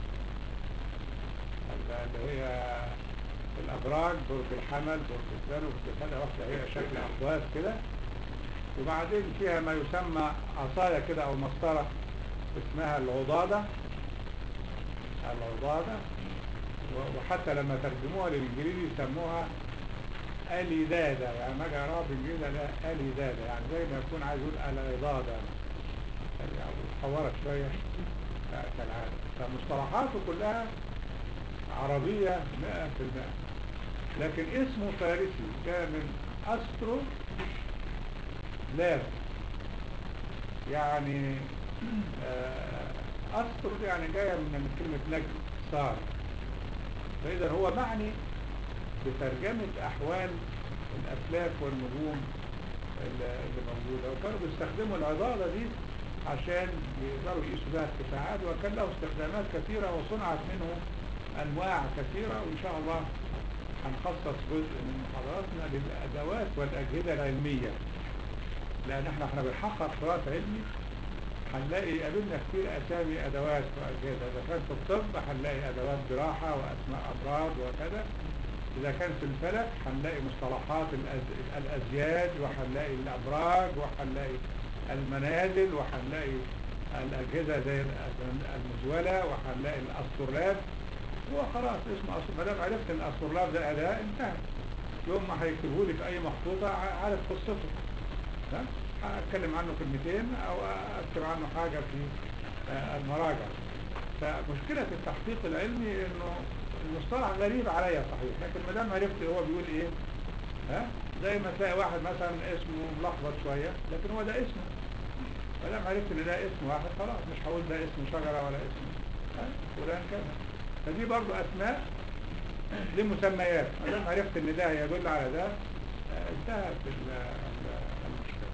اللي هي الأبراج برج الحمل برج الثلج برج الثلج واخدة هي شكل أقواس كده وبعدين فيها ما يسمى عصاية كده أو مسطرة اسمها العضادة العضادة و- وحتى لما ترجموها للإنجليزي يسموها أليدادة يعني ما جراها بالإنجليزي لا أليدادة يعني زي ما يكون عايز يقول العضادة يعني متحورة شوية كالعادة فمصطلحاته كلها عربية مئة في المئة لكن اسمه فارسي جاء من أسترو لاب يعني آه، أسترو دي يعني جاية من كلمة نجم صار فإذا هو معني بترجمة أحوال الأفلاك والنجوم اللي اللي موجودة وكانوا بيستخدموا العضالة دي عشان يقدروا يقيسوا بها ارتفاعات وكان له استخدامات كثيرة وصنعت منه أنواع كثيرة وإن شاء الله هنخصص جزء من محاضراتنا للأدوات والأجهزة العلمية لأن احنا احنا بنحقق تراث علمي هنلاقي قابلنا كتير أسامي أدوات وأجهزة إذا كان في الطب هنلاقي أدوات جراحة وأسماء أمراض وكذا إذا كان في الفلك هنلاقي مصطلحات الأز... الأزياج وهنلاقي الأبراج وهنلاقي المنازل وهنلاقي الأجهزة زي الأز- المزولة وهنلاقي الأسطرلاب هو خلاص اسمه أسطر ما دام عرفت إن الأسطرلاب ده أداة انتهى يوم ما هيكتبوا لي في أي مخطوطة ع- عارف قصته ها؟ هتكلم عنه كلمتين او اكتب عنه حاجة في آه، المراجع فمشكلة التحقيق العلمي انه المصطلح غريب عليا صحيح لكن ما دام عرفت هو بيقول ايه ها زي ما تلاقي واحد مثلا اسمه ملخبط شوية لكن هو ده اسمه ما دام عرفت ان ده اسم واحد خلاص مش هقول ده اسم شجرة ولا اسم ها فلان كذا فدي برضو اسماء لمسميات ما دام عرفت ان ده يدل على ده آه، انتهت ال- ال- المشكلة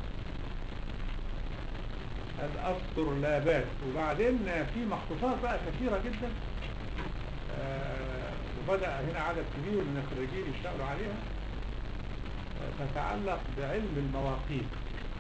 الأسطرلابات وبعدين في مخطوطات بقى كثيرة جدا آه، وبدأ هنا عدد كبير من الخريجين يشتغلوا عليها آه، تتعلق بعلم المواقيت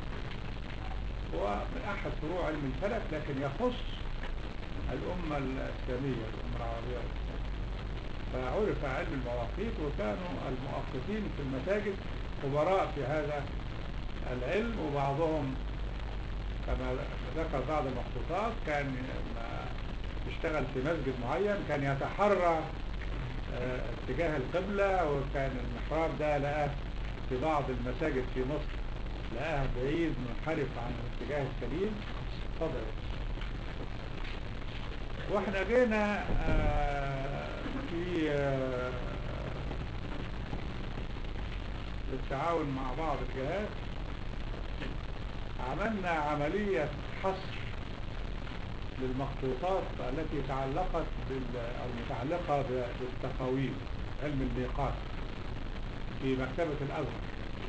هو من أحد فروع علم الفلك لكن يخص الأمة الإسلامية الأمة العربية الإسلامية فعرف علم المواقيت وكانوا المؤقتين في المساجد خبراء في هذا العلم وبعضهم كما ذكر بعض المخطوطات كان لما يشتغل في مسجد معين كان يتحرى آه، اتجاه القبلة وكان المحراب ده لقاه في بعض المساجد في مصر لقاه بعيد منحرف عن الاتجاه السليم اتفضل واحنا جينا آه، في آه، بالتعاون مع بعض الجهات عملنا عملية حصر للمخطوطات التي تعلقت بال... أو متعلقة ب- بالتقاويم علم الميقات في مكتبة الأزهر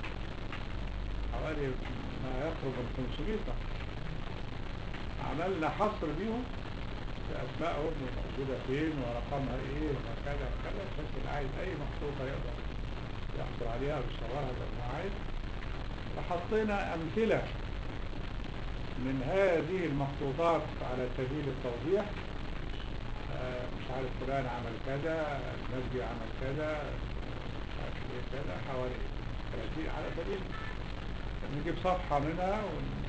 حوالي ما يقرب من 500 صفحة عملنا حصر بيهم بأسمائهم وموجودة فين ورقمها إيه وكذا وكذا بحيث اللي عايز أي مخطوطة يقدر يحصل عليها ويصورها زي ما هو عايز وحطينا أمثلة من هذه المخطوطات على سبيل التوضيح آه، مش عارف فلان عمل كذا النبي عمل كذا مش عارف ايه كذا حوالي 30 على سبيل نجيب صفحة منها ون-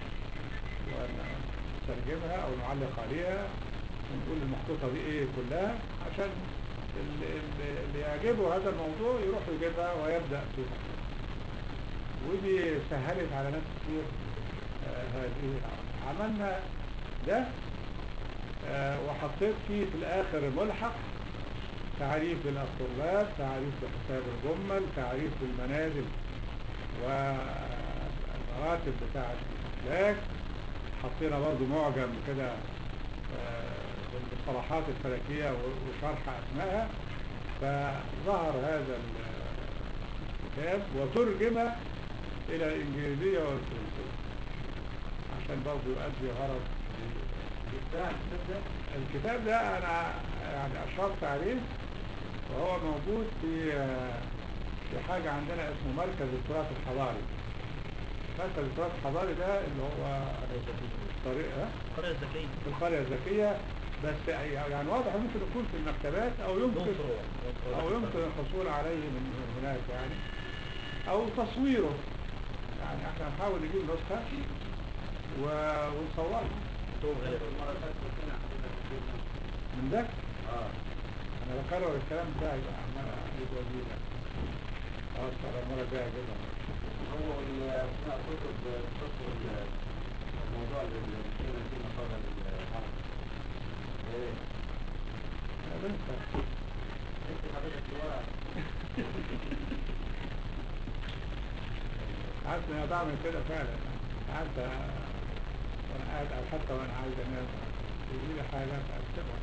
ونترجمها أو نعلق عليها ونقول المخطوطة دي ايه كلها عشان اللي, اللي- اللي يعجبه هذا الموضوع يروح يجيبها ويبدأ في مخطوطة ودي سهلت على ناس كتير آه، هذه العمل عملنا ده آه، وحطيت فيه في الآخر ملحق تعريف للطلاب تعريف بحساب الجمل تعريف للمنازل والمراتب بتاعة الإسلاك حطينا برضو معجم كده آه، بالمصطلحات الفلكية وشرح أسمائها فظهر هذا الكتاب وترجم إلى الإنجليزية والفرنسية عشان برضو يؤدي غرض الكتاب تبدأ الكتاب ده أنا يعني أشرت عليه وهو موجود في في حاجة عندنا اسمه مركز التراث الحضاري مركز التراث الحضاري ده اللي هو طريقة القرية الذكية في القرية الذكية بس يعني واضح ممكن يكون في المكتبات أو له يمكن فروع أو يمكن الحصول عليه من هناك يعني أو تصويره يعني احنا نحاول نجيب نسخة و- ونصورها فروع غالبا المرة اللي فاتت كنا عندنا في البيت. من ده اه أنا بكرر الكلام بتاعي بقى عمال أعيد وأزيد خلاص على المرة الجاية أجيبها هو أثناء كتب تذكر الموضوع اللي بنتكلم فيه مقالة الحرب ايه أنا بنسى انت حضرتك الورق عارف إن أنا بعمل كده فعلا عارف وأنا قاعد أو حتى وأنا عايز أنام يجي لي حاجة فأكتبها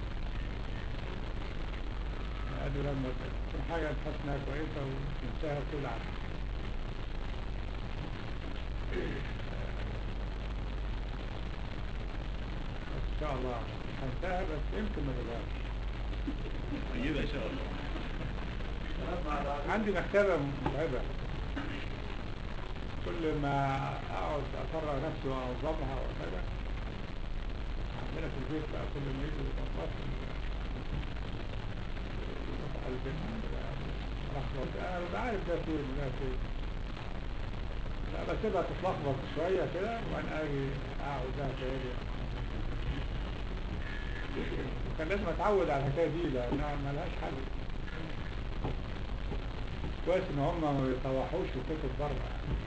لأنه لما تكون حاجة تحس إنها كويسة وتنساها بتزعل بس إن شاء الله هنساها بس يمكن ما تجيبهاش طيبة إن شاء الله عندي مكتبة متعبة كل ما أقعد أفرغ نفسي وأنظمها وكذا عندنا في البيت بقى كل ما يجي الموظف يروح على البيت كده لخبط أنا ببقى عارف ده فين وده فين لا بسيبها تتلخبط شوية كده وأنا أجي أقعد لها تاني وكان لازم أتعود على الحكاية دي لأنها ملهاش حل كويس ان هم ما بيطوحوش الكتب بره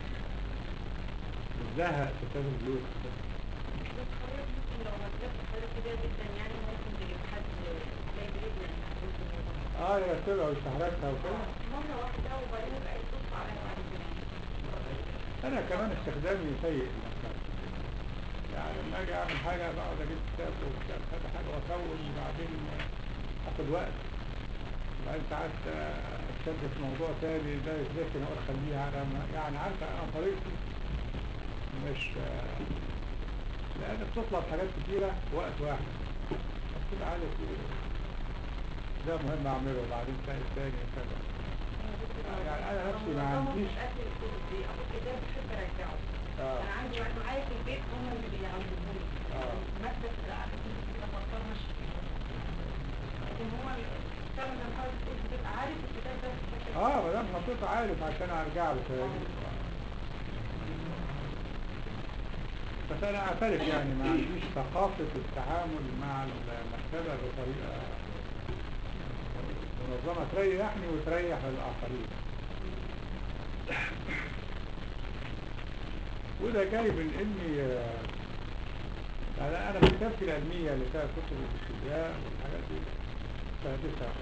الزهق ستات البيوت بس حضرتك ممكن لو مكتبت حضرتك كبيرة جدا يعني ممكن تجيب حد زي بريدنا اه يرتبها ويستحركها وكده مرة واحدة وبعدين بقى يبص على بعد كده انا كمان استخدامي سيء للمكتبة يعني لما اجي اعمل حاجة بقعد اجيب كتاب وكتاب كذا حاجة واكون وبعدين اخد وقت وبعدين ساعات آه، اتشد في موضوع تاني ده يتذكر اقول خليها على ما يعني عارفة انا طريقتي مش آه، لان بتطلب حاجات كتيرة في وقت واحد بتبقى عايزة تقول ده مهم اعمله وبعدين تلاقي التاني كذا يعني انا نفسي ما عنديش اكل الكتب دي اخد كتاب بحب ارجعه اه انا عندي واحد معايا في البيت هم اللي بيعلموني آه. مكتب على كتب كده بطلناش لكن هو فعلا لما حضرتك بتقول بتبقى عارف الكتاب ده بشكل اه ما دام حطيته عارف عشان ارجع له تاني بس انا اعترف يعني ما عنديش ثقافة التعامل مع المكتبة بطريقة منظمة تريحني وتريح الآخرين وده جاي من اني آه، يعني انا مكتبتي العلمية اللي فيها كتب الفيزياء والحاجات دي سادسة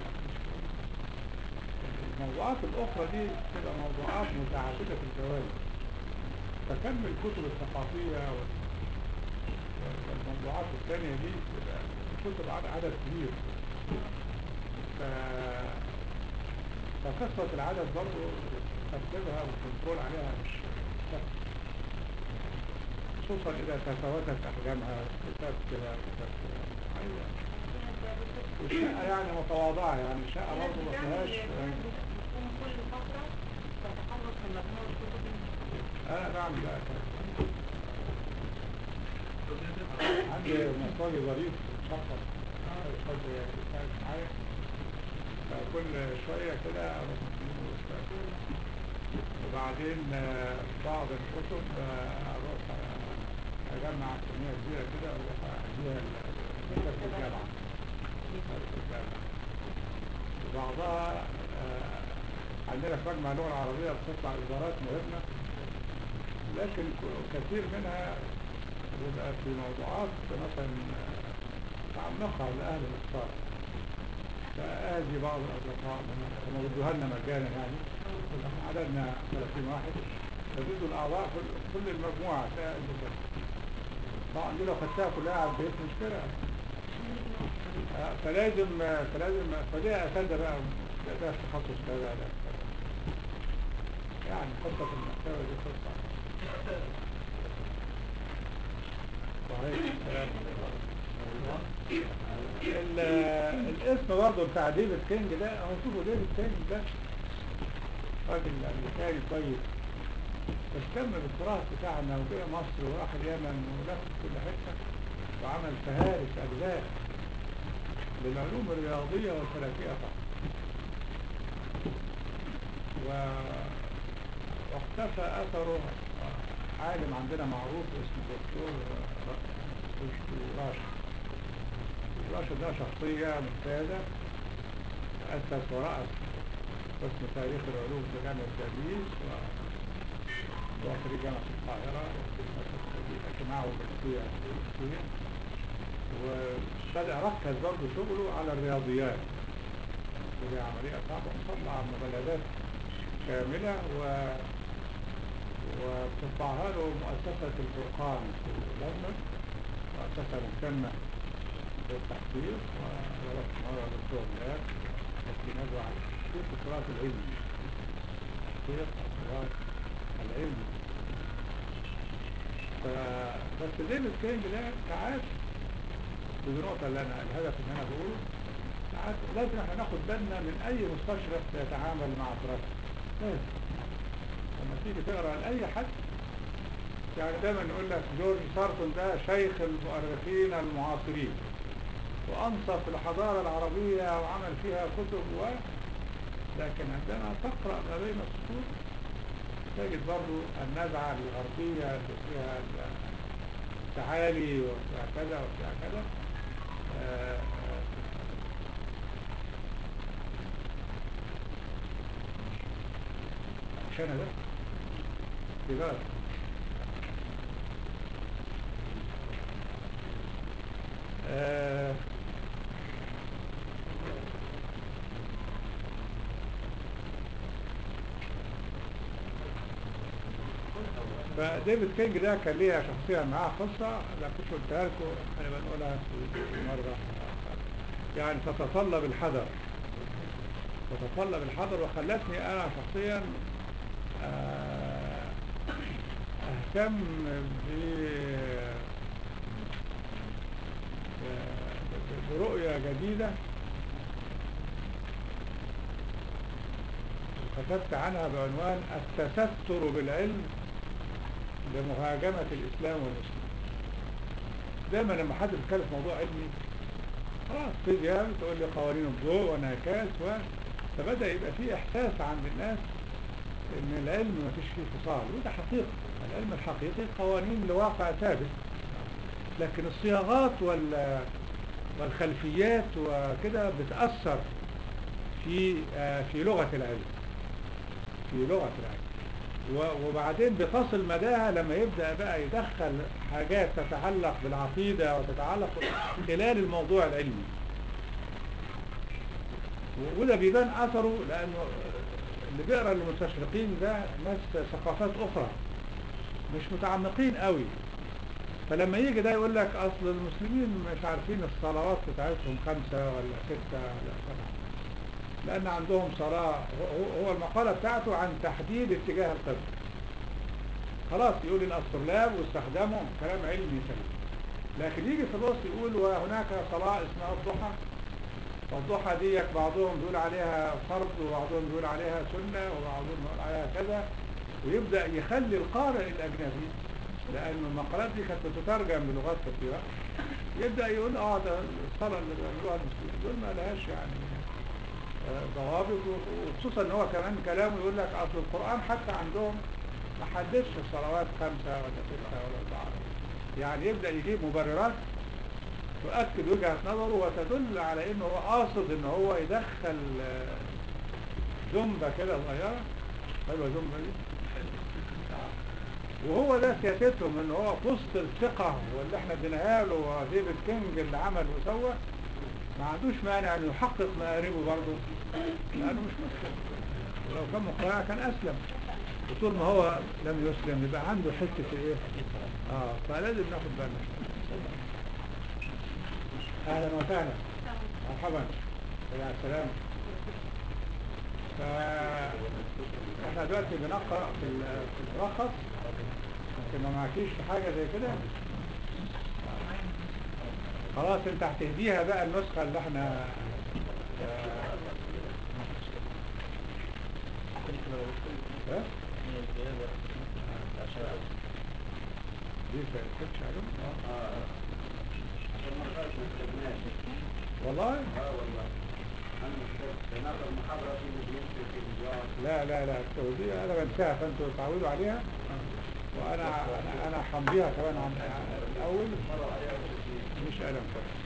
الموضوعات الأخرى دي تبقى موضوعات متعددة الجوانب فكم الكتب الثقافية وال- وال- والموضوعات الثانية دي تبقى كتب عدد عدد كبير ف... فقصة العدد برضه ترتيبها والكنترول عليها مش مش سهل خصوصا إذا تفاوتت أحجامها كتاب كده كتاب كده أيوة والشقة يعني متواضعة يعني الشقة برضه ما فيهاش بتقوم كل فترة تتخلص من مجموعة كتب أنا بعمل بقى كده عندي مصاري ظريف مشخص يحب يساعد معايا فكل شوية كده أروح أجيبه وأستقبل. وبعدين آه، بعض الكتب آه، أروح آه، أجمع كمية كبيرة كده وأروح أديها لمكتبة الجامعة مكتبة الجامعة وبعضها آه، عندنا في مجمع اللغة العربية بتطلع إدارات مهمة لكن ك- كثير منها بيبقى في موضوعات مثلا متعمقة لأهل الإقتصاد فآدي بعض الأصدقاء هم ردوها لنا مجانا يعني احنا عددنا 30 واحد فبيدوا الأعضاء كل, كل المجموعة تأدي كده طبعا دي لو خدتها كلها على البيت مشكلة آه، فلازم فلازم فدي أساتذة بقى ده ده في تخصص كذا ده في كذا يعني قصة في المحتوى دي قصة وعليكم السلام ال- الاسم برضه بتاع ديفيد كينج ده هو شوفوا ديفيد كينج ده راجل امريكاني طيب اهتم بالتراث بتاعنا وجه مصر وراح اليمن ولف في كل حته وعمل فهارس اجزاء للعلوم الرياضيه والفلكيه فقط و... واختفى اثره عالم عندنا معروف اسمه دكتور رشدي راشد راشد ده شخصية ممتازة أسس ورأس قسم تاريخ العلوم في جامعة تدريس و هو خريج جامعة القاهرة أسس معه جنسية أمريكية وبدأ ركز برضه شغله على الرياضيات ودي عملية صعبة وطلع مجلدات كاملة و وبتطبعها له مؤسسة الفرقان في لندن مؤسسة مهتمة بالتحقيق ورحت مرة دكتور هناك في ندوة عن تحقيق التراث العلمي تحقيق التراث العلمي ف- بس ديفيد كينج ده ساعات ودي نقطة اللي أنا الهدف اللي أنا بقوله ساعات لازم احنا ناخد بالنا من أي مستشرق يتعامل مع تراثه لازم لما تيجي تقرا لاي حد يعني دايما يقول لك جورج سارتون ده شيخ المؤرخين المعاصرين وانصف الحضاره العربيه وعمل فيها كتب و لكن عندما تقرا ما بين السطور تجد برضو النزعه الغربيه اللي فيها التعالي وفيها كذا وفيها كذا آه، آه، مش انا ده دي بلد آه فديفيد كينج ده كان ليها شخصية معاه قصة لا كنت قلتها لكم احنا بنقولها في مرة يعني تتطلب الحذر تتطلب الحذر وخلتني انا شخصيا آه، اهتم ب ب- برؤية جديدة كتبت عنها بعنوان التستر بالعلم لمهاجمة الإسلام والمسلمين دايما لما حد بيتكلم في موضوع علمي خلاص فيزياء تقول لي قوانين الضوء وانعكاس و فبدأ يبقى في إحساس عند الناس إن العلم ما فيش فيه فصال وده حقيقة العلم الحقيقي قوانين لواقع ثابت لكن الصياغات وال والخلفيات وكده بتأثر في آه، في لغة العلم في لغة العلم و- وبعدين بتصل مداها لما يبدأ بقى يدخل حاجات تتعلق بالعقيدة وتتعلق خلال الموضوع العلمي و- وده بيبان أثره لأنه اللي بيقرأ المستشرقين ده ناس ثقافات أخرى مش متعمقين قوي فلما يجي ده يقول لك أصل المسلمين مش عارفين الصلوات بتاعتهم خمسة ولا ستة ولا سبعة لأن عندهم صلاة هو- هو المقالة بتاعته عن تحديد اتجاه القبلة خلاص يقول الأسطرلاب واستخدامه كلام علمي سليم لكن يجي في الوسط يقول وهناك صلاة اسمها الضحى والضحى ديت بعضهم بيقول عليها فرض وبعضهم بيقول عليها سنة وبعضهم بيقول عليها كذا ويبدأ يخلي القارئ الأجنبي لأن المقالات دي كانت بتترجم بلغات كثيرة يبدأ يقول اه ده الصلاة اللي بيعملوها المسلمين دول ما لهاش يعني آه، ضوابط و- وخصوصا ان هو كمان كلامه يقول لك اصل القرآن حتى عندهم ما حددش الصلوات خمسة ولا ستة ولا أربعة يعني يبدأ يجيب مبررات تؤكد وجهة نظره وتدل على انه هو قاصد ان هو يدخل آه، زنبة كده صغيرة حلوة زنبة دي وهو ده سياستهم ان هو في وسط الثقة واللي احنا اديناها له وديفيد كينج اللي عمل وسوى ما عندوش مانع انه يحقق مآربه برضه لانه مش مسلم ولو كان مقتنع كان اسلم وطول ما هو لم يسلم يبقى عنده حتة ايه اه فلازم ناخد بالنا اهلا وسهلا مرحبا يا سلام فاحنا دلوقتي بنقرا في ال- في الملخص يمكن ما معكيش في حاجه زي كده خلاص انت هتهديها بقى النسخه اللي احنا ها؟ دي ما تكتبش عليهم اه عشان ما نقدرش ما كتبناش والله اه والله انا كتبت ناخد محاضره في مدينه التلفزيون لا لا لا دي انا بنساها فانتوا تعودوا عليها وانا انا انا حمضيها كمان عن عن الاول مش انا كويس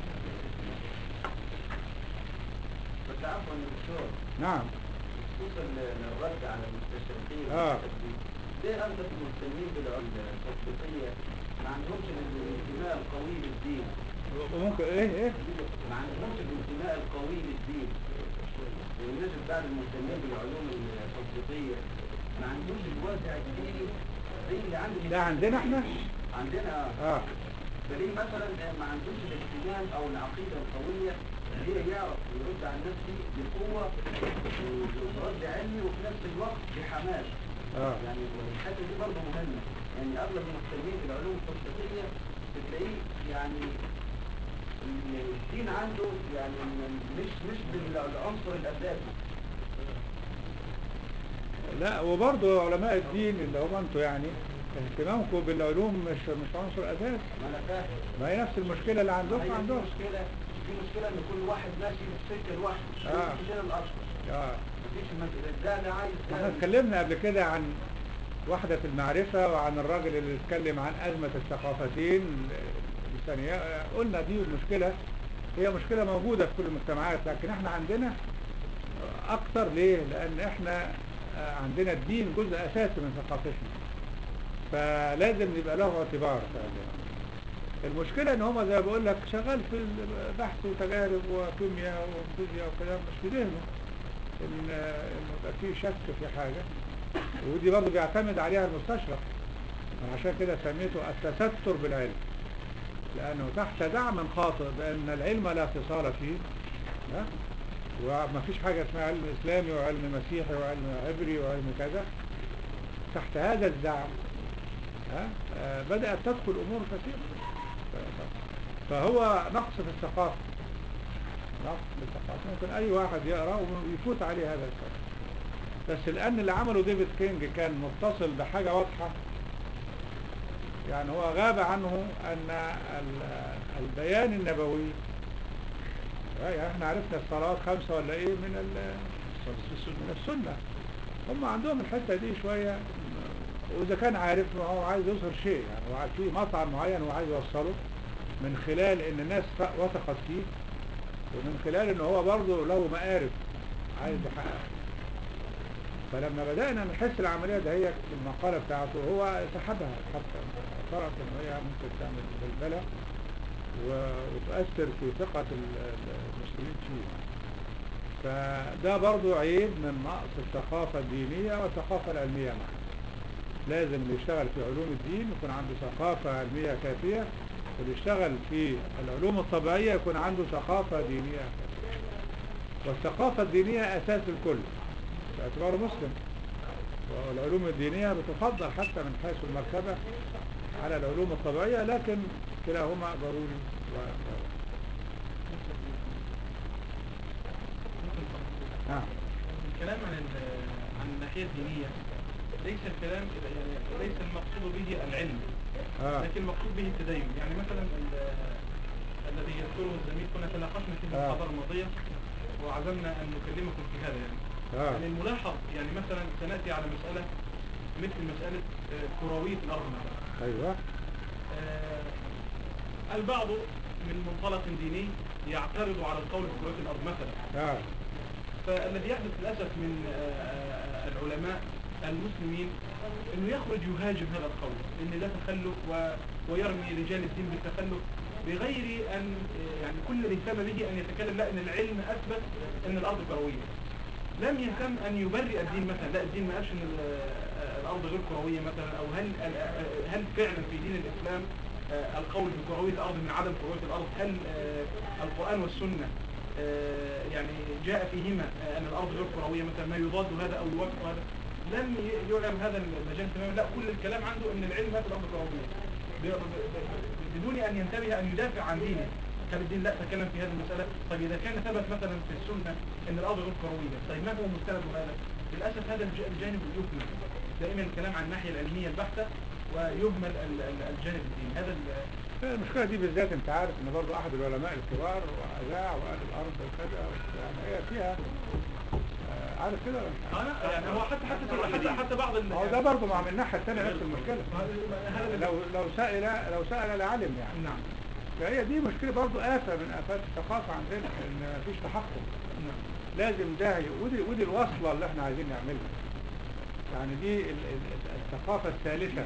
بس عفوا يا دكتور نعم خصوصا الرد على المستشرقين آه. والمستشرقين. ليه انتم مهتمين بالعلم التطبيقيه ما عندهمش الانتماء القوي للدين وممكن ايه ايه ما عندهمش الانتماء القوي للدين الناس بعد المهتمين بالعلوم التطبيقيه ما عندهمش الوازع الديني زي اللي عندنا ده عندنا احنا عندنا اه دليل مثلا ما عندوش الاهتمام او العقيده القويه اللي هي يعرف يرد على الناس دي بقوه وبرد علمي وفي نفس الوقت بحماس اه يعني الحته دي برضه مهمه يعني اغلب المهتمين بالعلوم التطبيقيه بتلاقيه يعني الدين عنده يعني مش مش بالعنصر الاساسي لا وبرضه علماء الدين اللي هم انتوا يعني اهتمامكم بالعلوم مش مش عنصر اساسي ما انا فاهم ما هي نفس المشكله اللي ما عندكم هي دي عندهم مشكله دي مشكله ان كل واحد ماشي في سكه لوحده آه. مش كده الاصل اه مفيش مد- ده انا عايز ده احنا اتكلمنا قبل كده عن وحدة المعرفة وعن الراجل اللي اتكلم عن أزمة الثقافتين الإنسانية قلنا دي المشكلة هي مشكلة موجودة في كل المجتمعات لكن احنا عندنا أكتر ليه؟ لأن احنا عندنا الدين جزء أساسي من ثقافتنا فلازم يبقى له اعتبار فعلا. المشكلة ان هما زي ما بقول لك شغال في البحث وتجارب وكيمياء وفيزياء وكلام مش في ذهنه ان ان يبقى في شك في حاجة ودي برضه بيعتمد عليها المستشرق أنا عشان كده سميته التستر بالعلم لأنه تحت دعم خاطئ بأن العلم لا اتصال فيه ها؟ وما فيش حاجة اسمها علم إسلامي وعلم مسيحي وعلم عبري وعلم كذا تحت هذا الدعم ها؟ آه، بدأت تدخل أمور كثيرة ف- فهو نقص في الثقافة نقص في الثقافة ممكن أي واحد يقرأ ويفوت عليه هذا الكلام بس لأن اللي عمله ديفيد كينج كان متصل بحاجة واضحة يعني هو غاب عنه أن ال- البيان النبوي يعني احنا عرفنا الصلوات خمسة ولا ايه من ال- من السنة هم عندهم الحتة دي شوية وإذا كان عارف هو عايز يوصل شيء يعني هو في مطعم معين هو عايز يوصله من خلال ان الناس ف- وثقت فيه ومن خلال ان هو برضه له مآرب عايز يحققها فلما بدأنا نحس العملية ده هي المقالة بتاعته هو سحبها حتى اعترف ان هي ممكن تعمل بلبلة و- وتؤثر في ثقة ال- ال- المسلمين فيه فده برضو عيب من نقص الثقافة الدينية والثقافة العلمية معا لازم اللي يشتغل في علوم الدين يكون عنده ثقافة علمية كافية واللي يشتغل في العلوم الطبيعية يكون عنده ثقافة دينية كافية والثقافة الدينية أساس الكل باعتباره مسلم والعلوم الدينية بتفضل حتى من حيث المرتبة على العلوم الطبيعية لكن كلاهما ضروري و... و... آه. الكلام عن ال- عن الناحية الدينية ليس الكلام يعني ليس المقصود به العلم آه. لكن المقصود به التدين يعني مثلا ال- الذي يذكره الزميل كنا تناقشنا فيه في آه. المحاضرة الماضية وعزمنا أن نكلمكم في هذا يعني آه. يعني الملاحظ يعني مثلا سنأتي على مسألة مثل مسألة آه، كروية الأرض مثلا أيوه آه، البعض من منطلق ديني يعترض على القول بكروية الأرض مثلا آه. فالذي يحدث للأسف من آه، آه، العلماء المسلمين انه يخرج يهاجم هذا القول ان ده تخلف و... ويرمي رجال الدين بالتخلف بغير ان آه، يعني كل اللي اهتم به ان يتكلم لا ان العلم اثبت ان الارض كرويه لم يهتم ان يبرئ الدين مثلا لا الدين ما قالش ان ال- آه، الارض غير كرويه مثلا او هل آه، هل فعلا في دين الاسلام آه، القول بكرويه الارض من عدم كرويه الارض هل آه، القران والسنه آه، يعني جاء فيهما آه، ان الارض غير كرويه مثلا ما يضاد هذا او يوافق هذا لم ي- يعلم هذا المجال تماما لا كل الكلام عنده ان العلم ما في الارض كرويه ب- ب- ب- بدون ان ينتبه ان يدافع عن دينه كان الدين لا تكلم في هذه المساله طيب اذا كان ثبت مثلا في السنه ان الارض غير كرويه طيب ما هو مستند هذا للاسف هذا الج- الجانب يهمل دائما الكلام عن الناحيه العلميه البحته ويهمل ال- ال- الجانب الديني هذا ال- المشكلة دي بالذات انت عارف ان برضو احد العلماء الكبار واذاع وقال الارض وكذا يعني هي فيها آه، عارف كده ولا مش عارف؟ انا يعني هو حتى حتى حتى حتى بعض ال- ما هو ده برضو مع من الناحية الثانية نفس المشكلة هذا اللي- لو لو سأل لو سأل لعلم يعني نعم فهي دي مشكلة برضو آفة من آفات الثقافة عندنا ان مفيش تحقق نعم لازم ده ي- ودي ودي الوصلة اللي احنا عايزين نعملها يعني دي ال- ال- الثقافة الثالثة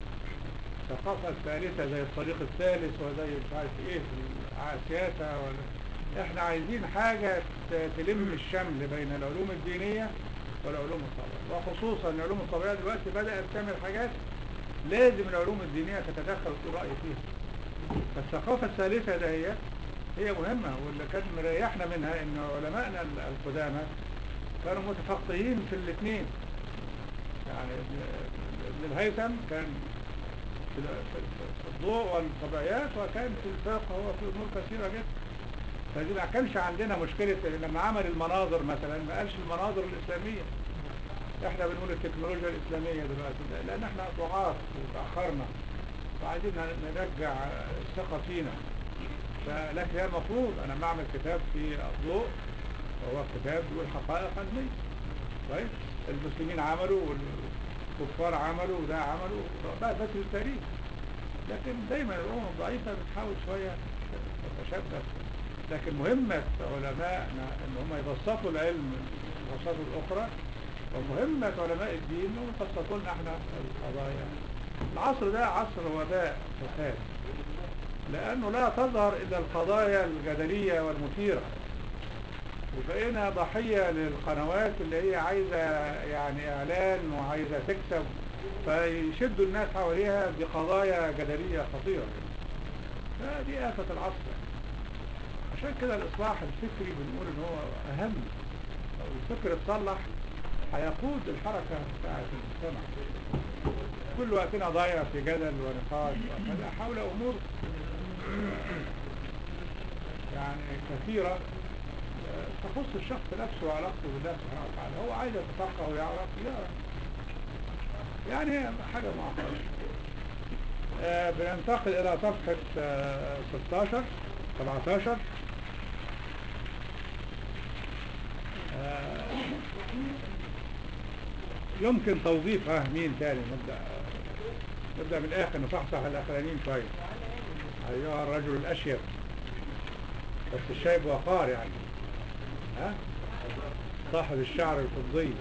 الثقافة الثالثة زي الطريق الثالث وزي مش عارف ايه في السياسة ولا احنا عايزين حاجة ت- تلم الشمل بين العلوم الدينية والعلوم الطبيعية وخصوصا العلوم الطبيعية دلوقتي بدأت تعمل حاجات لازم العلوم الدينية تتدخل وتقول رأي فيها فالثقافة الثالثة ده هي هي مهمة واللي كان مريحنا منها ان علمائنا ال- القدامى كانوا متفقهين في الاثنين يعني ابن- ابن الهيثم كان في ال- في في الضوء والطبيعيات وكان في الفقه هو في امور كثيرة جدا فدي ما كانش عندنا مشكلة لما عمل المناظر مثلا ما قالش المناظر الإسلامية احنا بنقول التكنولوجيا الإسلامية دلوقتي لأن احنا ضعاف وتأخرنا وعايزين نرجع الثقة فينا فلكن هي المفروض أنا بعمل كتاب في الضوء وهو كتاب بيقول حقائق علمية كويس المسلمين عملوا والكفار عملوا وده عملوا بقى بس التاريخ لكن دايما الأمم الضعيفة بتحاول شوية تتشبث لكن مهمة علمائنا ان هم يبسطوا العلم يبسطوا الأخرى ومهمة علماء الدين انهم يبسطوا لنا احنا القضايا العصر ده عصر وباء فساد لأنه لا تظهر إلا القضايا الجدلية والمثيرة وبقينا ضحية للقنوات اللي هي عايزة يعني إعلان وعايزة تكسب فيشدوا الناس حواليها بقضايا جدلية خطيرة فدي آفة العصر عشان كده الإصلاح الفكري بنقول إن هو أهم لو الفكر اتصلح هيقود الحركة بتاعت المجتمع كل وقتنا ضايع في جدل ونقاش وكذا حول أمور يعني كثيرة تخص الشخص نفسه وعلاقته بالله سبحانه وتعالى هو عايز يتفقه ويعرف يعرف يعني هي حاجة معقدة آه بننتقل إلى صفحة آه 16 17 آه يمكن توظيف ها مين تاني نبدأ نبدأ من الآخر نصحصح الأخرانيين شوية أيها الرجل الأشيب بس الشايب وقار يعني ها صاحب الشعر الفضي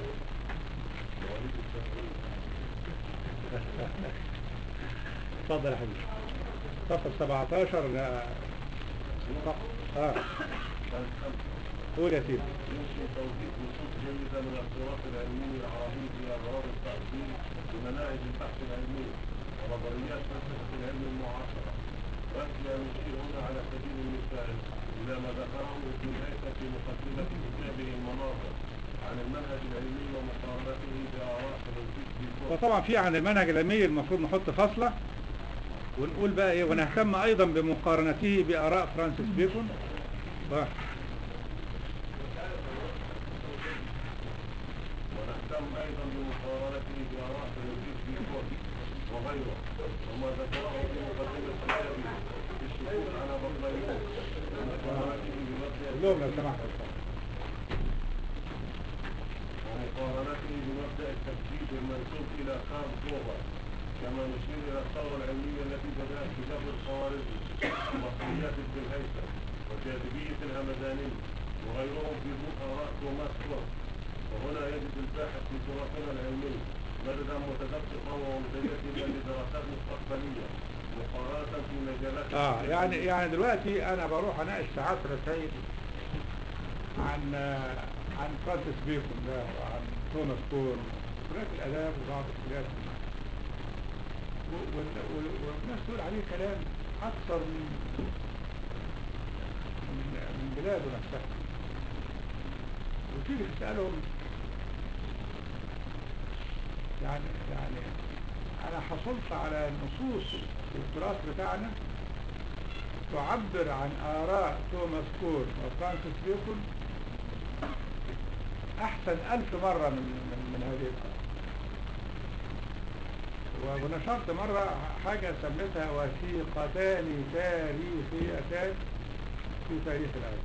اتفضل يا حبيبي صفحة 17 لا اه قول يا سيدي يمكن توظيف نصوص جيدة من التراث العلمي العربي في أغراض التأصيل بمناهج البحث العلمي ونظريات فلسفة العلم المعاصرة ويكفي أن نشير هنا على سبيل المثال إلى ما ذكره ابن الهيثم في مقدمة كتابه المناظر عن المنهج العلمي ومقارنته بآراء فرانسيس بيكون وطبعا في عن المنهج العلمي المفروض نحط فاصلة ونقول بقى ايه ونهتم ايضا بمقارنته باراء فرانسيس بيكون و- ونهتم أيضا بمقارنته بآراء فرانسيس بيكون وغيره وما ذكره في مقدمة كتابه في الشكوك على بطليموس ومقارنته بمبدأ قول لهم لو سمحت ومقارنته بمبدأ التجديد المنسوب إلى كارل بوبر كما نشير إلى الثورة العلمية التي بدأت بجبر الخوارزمي ومصريات ابن الهيثم وجاذبية الهمداني وغيرهم في ضوء آراء توماس كور وهنا يجد الباحث في تراثنا العلمي مددا متدفقا ومزيدا لدراسات مستقبلية مقارنة في مجالات اه يعني يعني دلوقتي انا بروح اناقش ساعات رسائل عن آه، عن فرانسيس بيكون ده وعن توماس كول كليات الاداب وبعض الكليات و- وال- وال- والناس تقول عليه كلام اكثر من من, من بلاده نفسها وتيجي تسالهم يعني يعني انا حصلت على نصوص في التراث بتاعنا تعبر عن آراء توماس كور وفرانسيس بيكون أحسن ألف مرة من, من, من هذه الآراء و- ونشرت مرة حاجة سميتها وثيقتان تاريخيتان في تاريخ العلم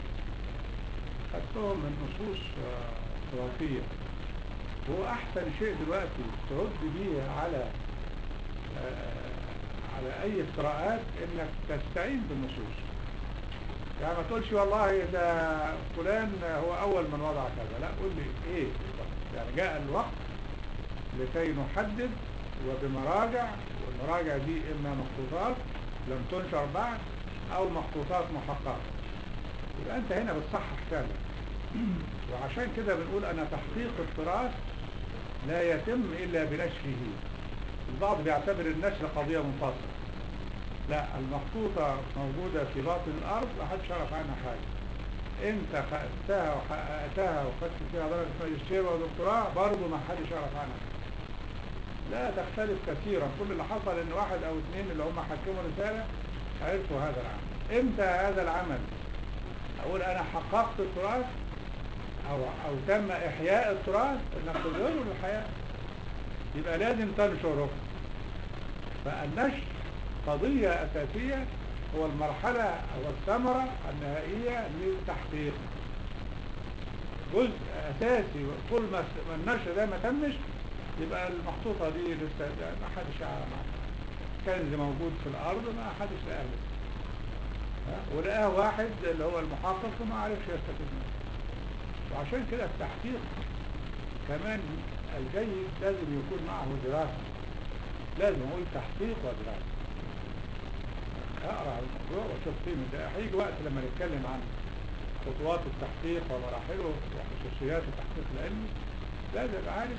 خدتهم من نصوص آه، تراثية هو أحسن شيء دلوقتي ترد بيه على آه، على أي افتراءات إنك تستعين بالنصوص يعني ما تقولش والله ده فلان هو أول من وضع كذا لا قول لي إيه بالظبط يعني جاء الوقت لكي نحدد وبمراجع والمراجع دي إما مخطوطات لم تنشر بعد أو مخطوطات محققة يبقى أنت هنا بتصحح فعلا وعشان كده بنقول أن تحقيق التراث لا يتم إلا بنشره البعض بيعتبر النشر قضية منفصلة لا المخطوطة موجودة في باطن الأرض ما حدش يعرف عنها حاجة انت خدتها وحققتها وخدت فيها درجة ماجستير ودكتوراه برضه ما حدش يعرف عنها لا تختلف كثيرا كل اللي حصل ان واحد او اثنين اللي هم حكموا رسالة عرفوا هذا العمل امتى هذا العمل اقول انا حققت التراث او او تم احياء التراث انك تظهره للحياة يبقى لازم تنشره فالنشر قضية أساسية هو المرحلة أو الثمرة النهائية للتحقيق جزء أساسي كل ما ما النشر ده ما تمش يبقى المخطوطة دي لسه ما حدش يعرف عنها كنز موجود في الأرض ما حدش لقاه لسه ها؟ ولقاه واحد اللي هو المحقق وما عرفش يستفيد منه وعشان كده التحقيق كمان الجيد لازم يكون معه دراسة لازم اقول تحقيق ودراسة اقرا على الموضوع واشوف فيه من ده هيجي وقت لما نتكلم عن خطوات التحقيق ومراحله وخصوصيات التحقيق العلمي لازم ابقى عارف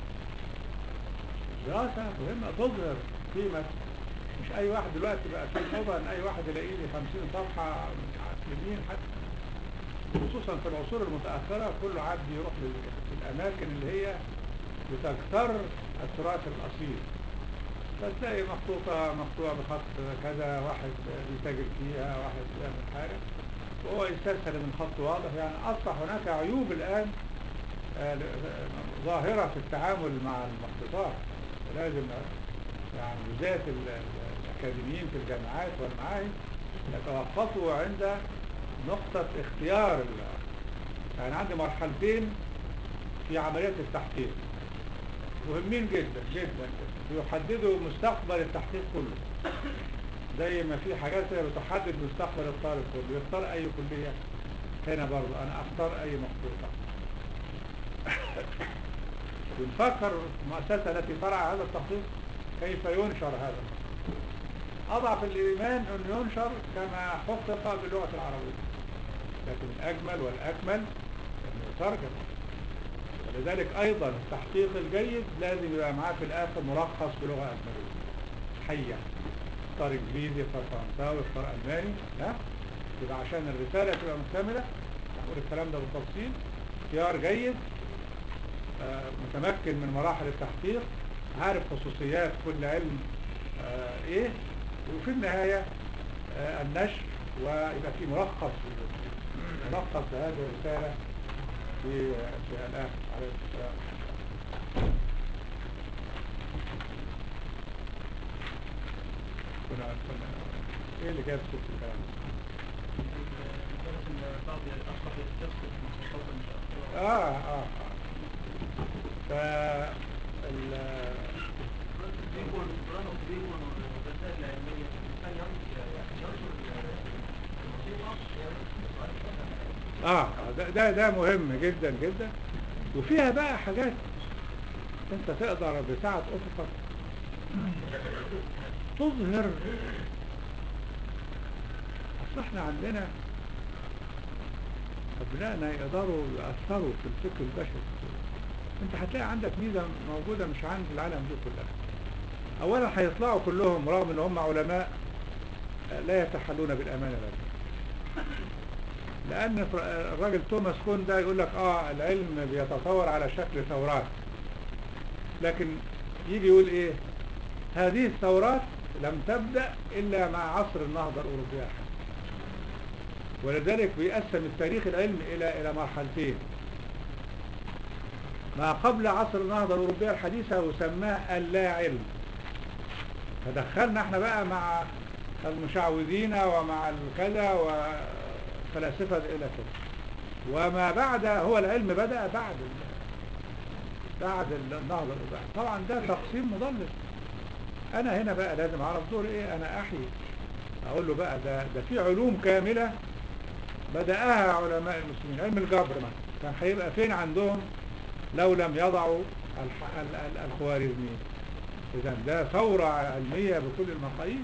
دراسة مهمة تظهر قيمة مش اي واحد دلوقتي بقى في موضة ان اي واحد يلاقي لي 50 صفحة عسلمين حتى خصوصا في العصور المتأخرة كل عاد يروح لل- للأماكن اللي هي بتكثر التراث الأصيل فتلاقي مخطوطة مقطوعة بخط كذا واحد بيتاجر فيها واحد بيعمل حاجة وهو يستسهل من خط واضح يعني أصبح هناك عيوب الآن آه، ظاهرة في التعامل مع المخطوطات لازم يعني بالذات ال- ال- الأكاديميين في الجامعات والمعاهد يتوقفوا عند نقطة اختيار ال- يعني عندي مرحلتين في عملية التحقيق مهمين جدا جدا بيحددوا مستقبل التحقيق كله زي ما في حاجات كده بتحدد مستقبل الطالب كله يختار اي كلية هنا برضه انا اختار اي مخطوطة بنفكر في المؤسسة التي ترعى هذا التحقيق كيف ينشر هذا المخطوط اضعف الايمان انه ينشر كما حقق باللغة العربية لكن الاجمل والاكمل انه يترجم ولذلك ايضا التحقيق الجيد لازم يبقى معاه في الاخر ملخص بلغة اجنبية حية اختار انجليزي اختار فرنساوي اختار الماني ها يبقى عشان الرسالة تبقى مكتملة هقول الكلام ده بالتفصيل اختيار جيد آه، متمكن من مراحل التحقيق عارف خصوصيات كل علم آه، ايه وفي النهاية آه، النشر ويبقى في ملخص ملخص لهذه الرسالة في في الآخر عليه السلام كنا كنا ايه اللي جاب سوق الكلام المدرس الفاضي أصبح يستفسر في مخطوطات المتأخرة اه اه اه ف ال بيكون بيكون بيكون الرسائل العلمية الإنسان ينشر الموسيقى اه ده ده ده مهم جدا جدا وفيها بقى حاجات انت تقدر بساعة افقك تظهر اصل احنا عندنا ابنائنا يقدروا يأثروا في الفكر البشري انت هتلاقي عندك ميزة موجودة مش عند العالم دي كلها اولا هيطلعوا كلهم رغم ان هم علماء لا يتحلون بالامانة بس لان الراجل توماس كون ده يقول لك اه العلم بيتطور على شكل ثورات لكن يجي يقول ايه هذه الثورات لم تبدأ الا مع عصر النهضة الاوروبية الحديثة ولذلك بيقسم التاريخ العلمي الى الى مرحلتين ما قبل عصر النهضة الاوروبية الحديثة وسماه اللا علم فدخلنا احنا بقى مع المشعوذين ومع الكذا وفلاسفة الى كده وما بعد هو العلم بدأ بعد ال- بعد النهضة الأوروبية طبعا ده تقسيم مضلل انا هنا بقى لازم اعرف دور ايه انا احيي اقول له بقى ده ده في علوم كاملة بدأها علماء المسلمين علم الجبر مثلا كان هيبقى فين عندهم لو لم يضعوا الح- ال- ال- الخوارزميين اذا ده ثورة علمية بكل المقاييس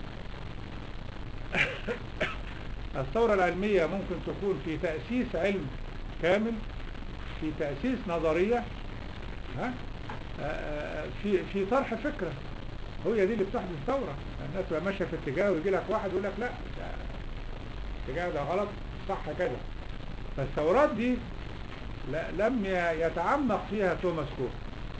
الثورة العلمية ممكن تكون في تأسيس علم كامل في تأسيس نظرية ها آه، آه، في في طرح فكرة هي دي اللي بتحدث ثورة الناس بقى ماشية في اتجاه ويجي لك واحد يقول لك لا ده الاتجاه ده غلط صح كذا فالثورات دي لا لم ي- يتعمق فيها توماس كون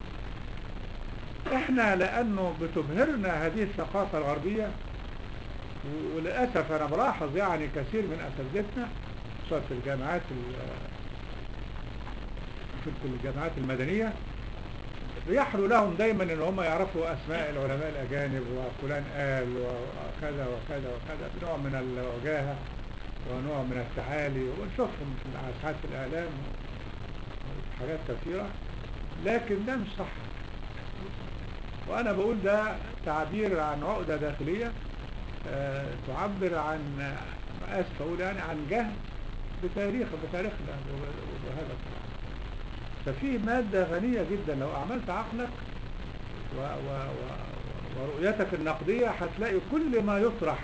احنا لانه بتبهرنا هذه الثقافة الغربية و- وللأسف أنا بلاحظ يعني كثير من أساتذتنا خصوصا في الجامعات ال- في في الجامعات المدنية بيحلو لهم دايما ان هم يعرفوا اسماء العلماء الاجانب وفلان قال وكذا وكذا وكذا بنوع من الوجاهة ونوع من التعالي ونشوفهم في الع- ساعات في الاعلام حاجات كثيرة لكن ده مش صح وانا بقول ده تعبير عن عقدة داخلية آه، تعبر عن آه، اسف اقول يعني عن جهل بتاريخ بتاريخنا وهذا الكلام ففي مادة غنية جدا لو أعملت عقلك و و و ورؤيتك النقدية هتلاقي كل ما يطرح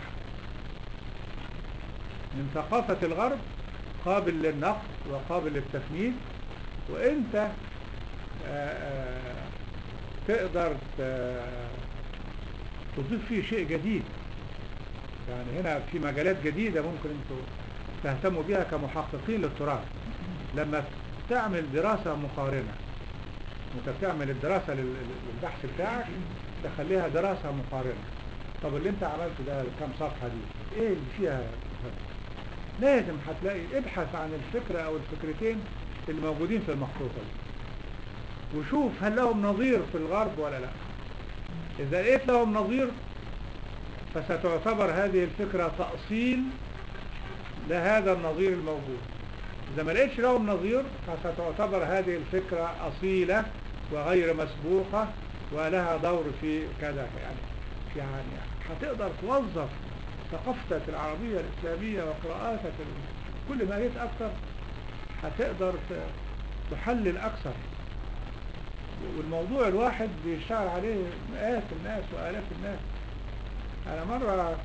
من ثقافة الغرب قابل للنقد وقابل للتفنيد وانت آه، آه، تقدر ت- تضيف فيه شيء جديد يعني هنا في مجالات جديدة ممكن انتوا تهتموا بها كمحققين للتراث لما تعمل دراسة مقارنة انت بتعمل الدراسة لل- للبحث بتاعك تخليها دراسة مقارنة طب اللي انت عملته ده كام صفحة دي ايه اللي فيها لازم هتلاقي ابحث عن الفكرة او الفكرتين اللي موجودين في المخطوطة دي وشوف هل لهم نظير في الغرب ولا لا اذا لقيت لهم نظير فستعتبر هذه الفكرة تأصيل لهذا النظير الموجود إذا ما لقيتش لهم نظير فستعتبر هذه الفكرة أصيلة وغير مسبوقة ولها دور في كذا يعني يعني هتقدر توظف ثقافتك العربية الإسلامية وقراءاتك ال- كل ما قريت أكثر هتقدر ت- تحلل أكثر والموضوع الواحد بيشتغل عليه مئات الناس وآلاف الناس أنا مرة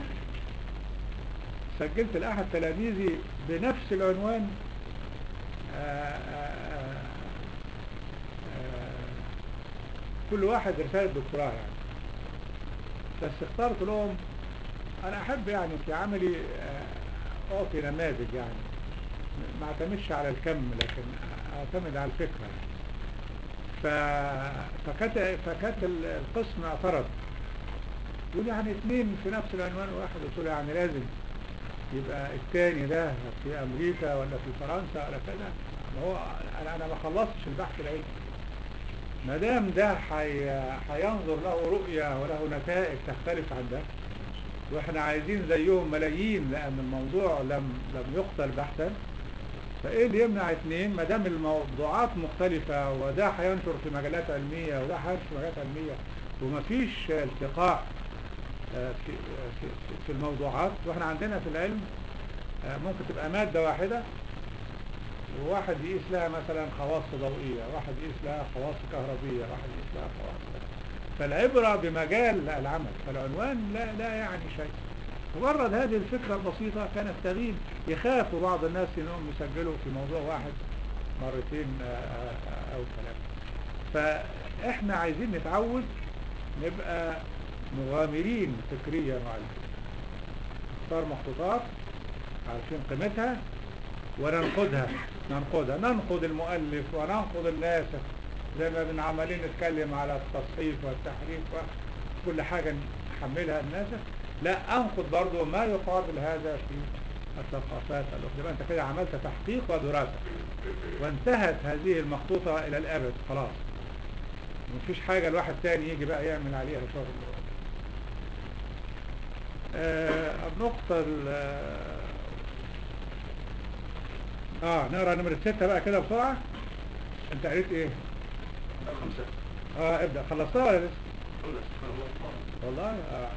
سجلت لأحد تلاميذي بنفس العنوان آآ آآ آآ كل واحد رسالة دكتوراه يعني بس اخترت لهم أنا أحب يعني في عملي آه، اعطي نماذج يعني ما اعتمدش على الكم لكن اعتمد على الفكرة يعني. ف... فكانت فكانت ال- القسم اعترض يقول يعني اثنين في نفس العنوان واحد قلت له يعني لازم يبقى الثاني ده في امريكا ولا في فرنسا ولا كذا ما هو انا انا ما خلصتش البحث العلمي ما دام ده حي... هينظر له رؤية وله نتائج تختلف عن ده واحنا عايزين زيهم ملايين لان الموضوع لم لم يقتل بحثا فايه اللي يمنع اثنين ما دام الموضوعات مختلفة وده هينشر في مجلات علمية وده هينشر في مجلات علمية ومفيش التقاء آه، في في في الموضوعات واحنا عندنا في العلم آه، ممكن تبقى مادة واحدة وواحد يقيس لها مثلا خواص ضوئية واحد يقيس لها خواص كهربية واحد يقيس لها خواص كذا. فالعبرة بمجال العمل فالعنوان لا, لا يعني شيء مجرد هذه الفكرة البسيطة كانت تغيب يخافوا بعض الناس انهم يسجلوا في موضوع واحد مرتين آه، آه، او ثلاثة فاحنا عايزين نتعود نبقى مغامرين فكريا وعلميا نختار مخطوطات عارفين قيمتها وننقدها ننقدها ننقد المؤلف وننقد الناسخ زي ما بن عمالين نتكلم على التصحيف والتحريف وكل حاجة نحملها الناسخ لا انقد برضو ما يقابل هذا في الثقافات الأخرى يبقى انت كده عملت تحقيق ودراسة وانتهت هذه المخطوطة إلى الأبد خلاص مفيش حاجة الواحد تاني يجي بقى يعمل عليها شغل آه النقطة ال- اه نقرا نمرة ستة بقى كده بسرعة انت قريت ايه؟ خمسة اه ابدأ خلصتها ولا لسه؟ خلص والله اه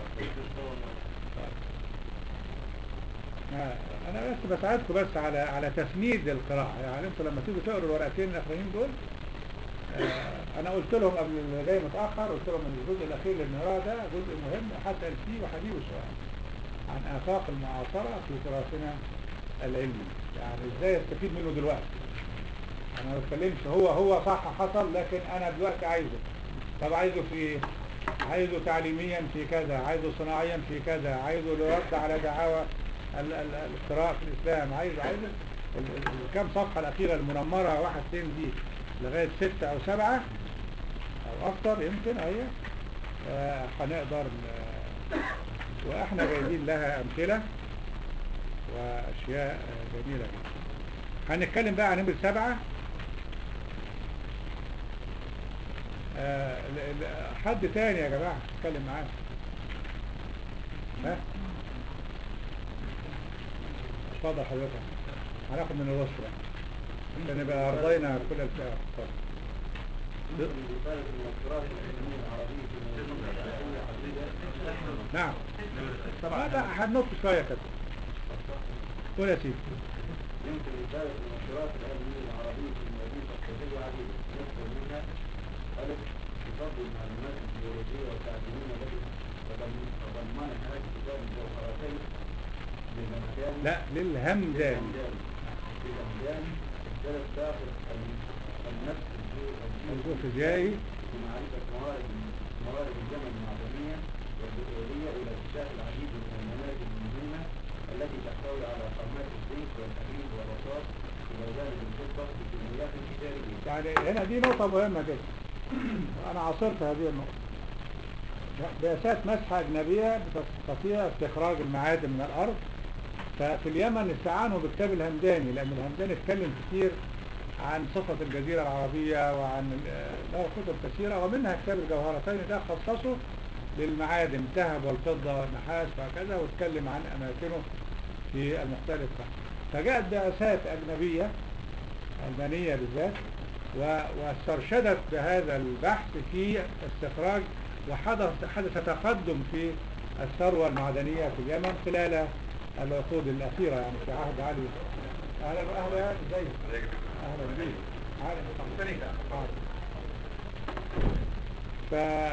آه، انا بس بساعدكم بس على على تسنيد القراءة يعني انتوا لما تيجوا تقروا الورقتين الاخرين دول آه، انا قلت لهم قبل اللي جاي متاخر قلت لهم ان الجزء الاخير للنراء ده جزء مهم هسال فيه وهجيبه سؤال عن افاق المعاصره في تراثنا العلمي يعني ازاي استفيد منه دلوقتي انا ما بتكلمش هو هو صح حصل لكن انا دلوقتي عايزه طب عايزه في ايه عايزه تعليميا في كذا عايزه صناعيا في كذا عايزه لرد على دعاوى ال- ال- الافتراء في الاسلام عايزه عايزه ال- ال- الكام صفحه الاخيره المنمره واحد اتنين دي لغايه ستة او سبعة او اكتر يمكن اهي آه، هنقدر ن- واحنا جايبين لها امثله واشياء آه، جميله جدا هنتكلم بقى عن نمرة سبعة آه، ل- ل- حد تاني يا جماعة اتكلم معاه ها اتفضل حضرتك هناخد من الوصف بقى عشان نبقى ارضينا كل الفئة اتفضل يمكن رسالة المذكرات العلمية العربية في المدينة الشرعية حديثة نعم لا لا هنط شوية كده قول يا سيدي يمكن رسالة المذكرات العلمية العربية في المدينة الشرعية عديدة يذكر منها ألف تفضل المعلومات الجيولوجية والتعليمية التي تضم- تضمنها كتاب الجوهرتين للمكان لا للهمدان بالأمدان الثلاث داخل النفس الجوفزيائي بمعرفة موارد موارد الجمل المعدنية والبترولية إلى اكتشاف العديد من المناجم المهمة التي تحتوي على خامات الزنك والحديد والرصاص إلى جانب الفضة بكميات تجارية. يعني هنا دي نقطة مهمة جدا أنا عاصرت هذه النقطة بعثات مسحة أجنبية تستطيع استخراج المعادن من الأرض ففي اليمن استعانوا بكتاب الهمداني لأن الهمداني اتكلم كتير عن صفة الجزيرة العربية وعن ال- له كتب كثيرة ومنها كتاب الجوهرتين ده خصصه للمعادن الذهب والفضة والنحاس وهكذا واتكلم عن أماكنه في المختلف فجاءت بعثات أجنبية ألمانية بالذات و- واسترشدت بهذا البحث في استخراج وحدث حدث تقدم في الثروة المعدنية في اليمن خلال العقود الأخيرة يعني في عهد علي أهلا أهلا ازيك أهلا بيك أهلا حاضر. ف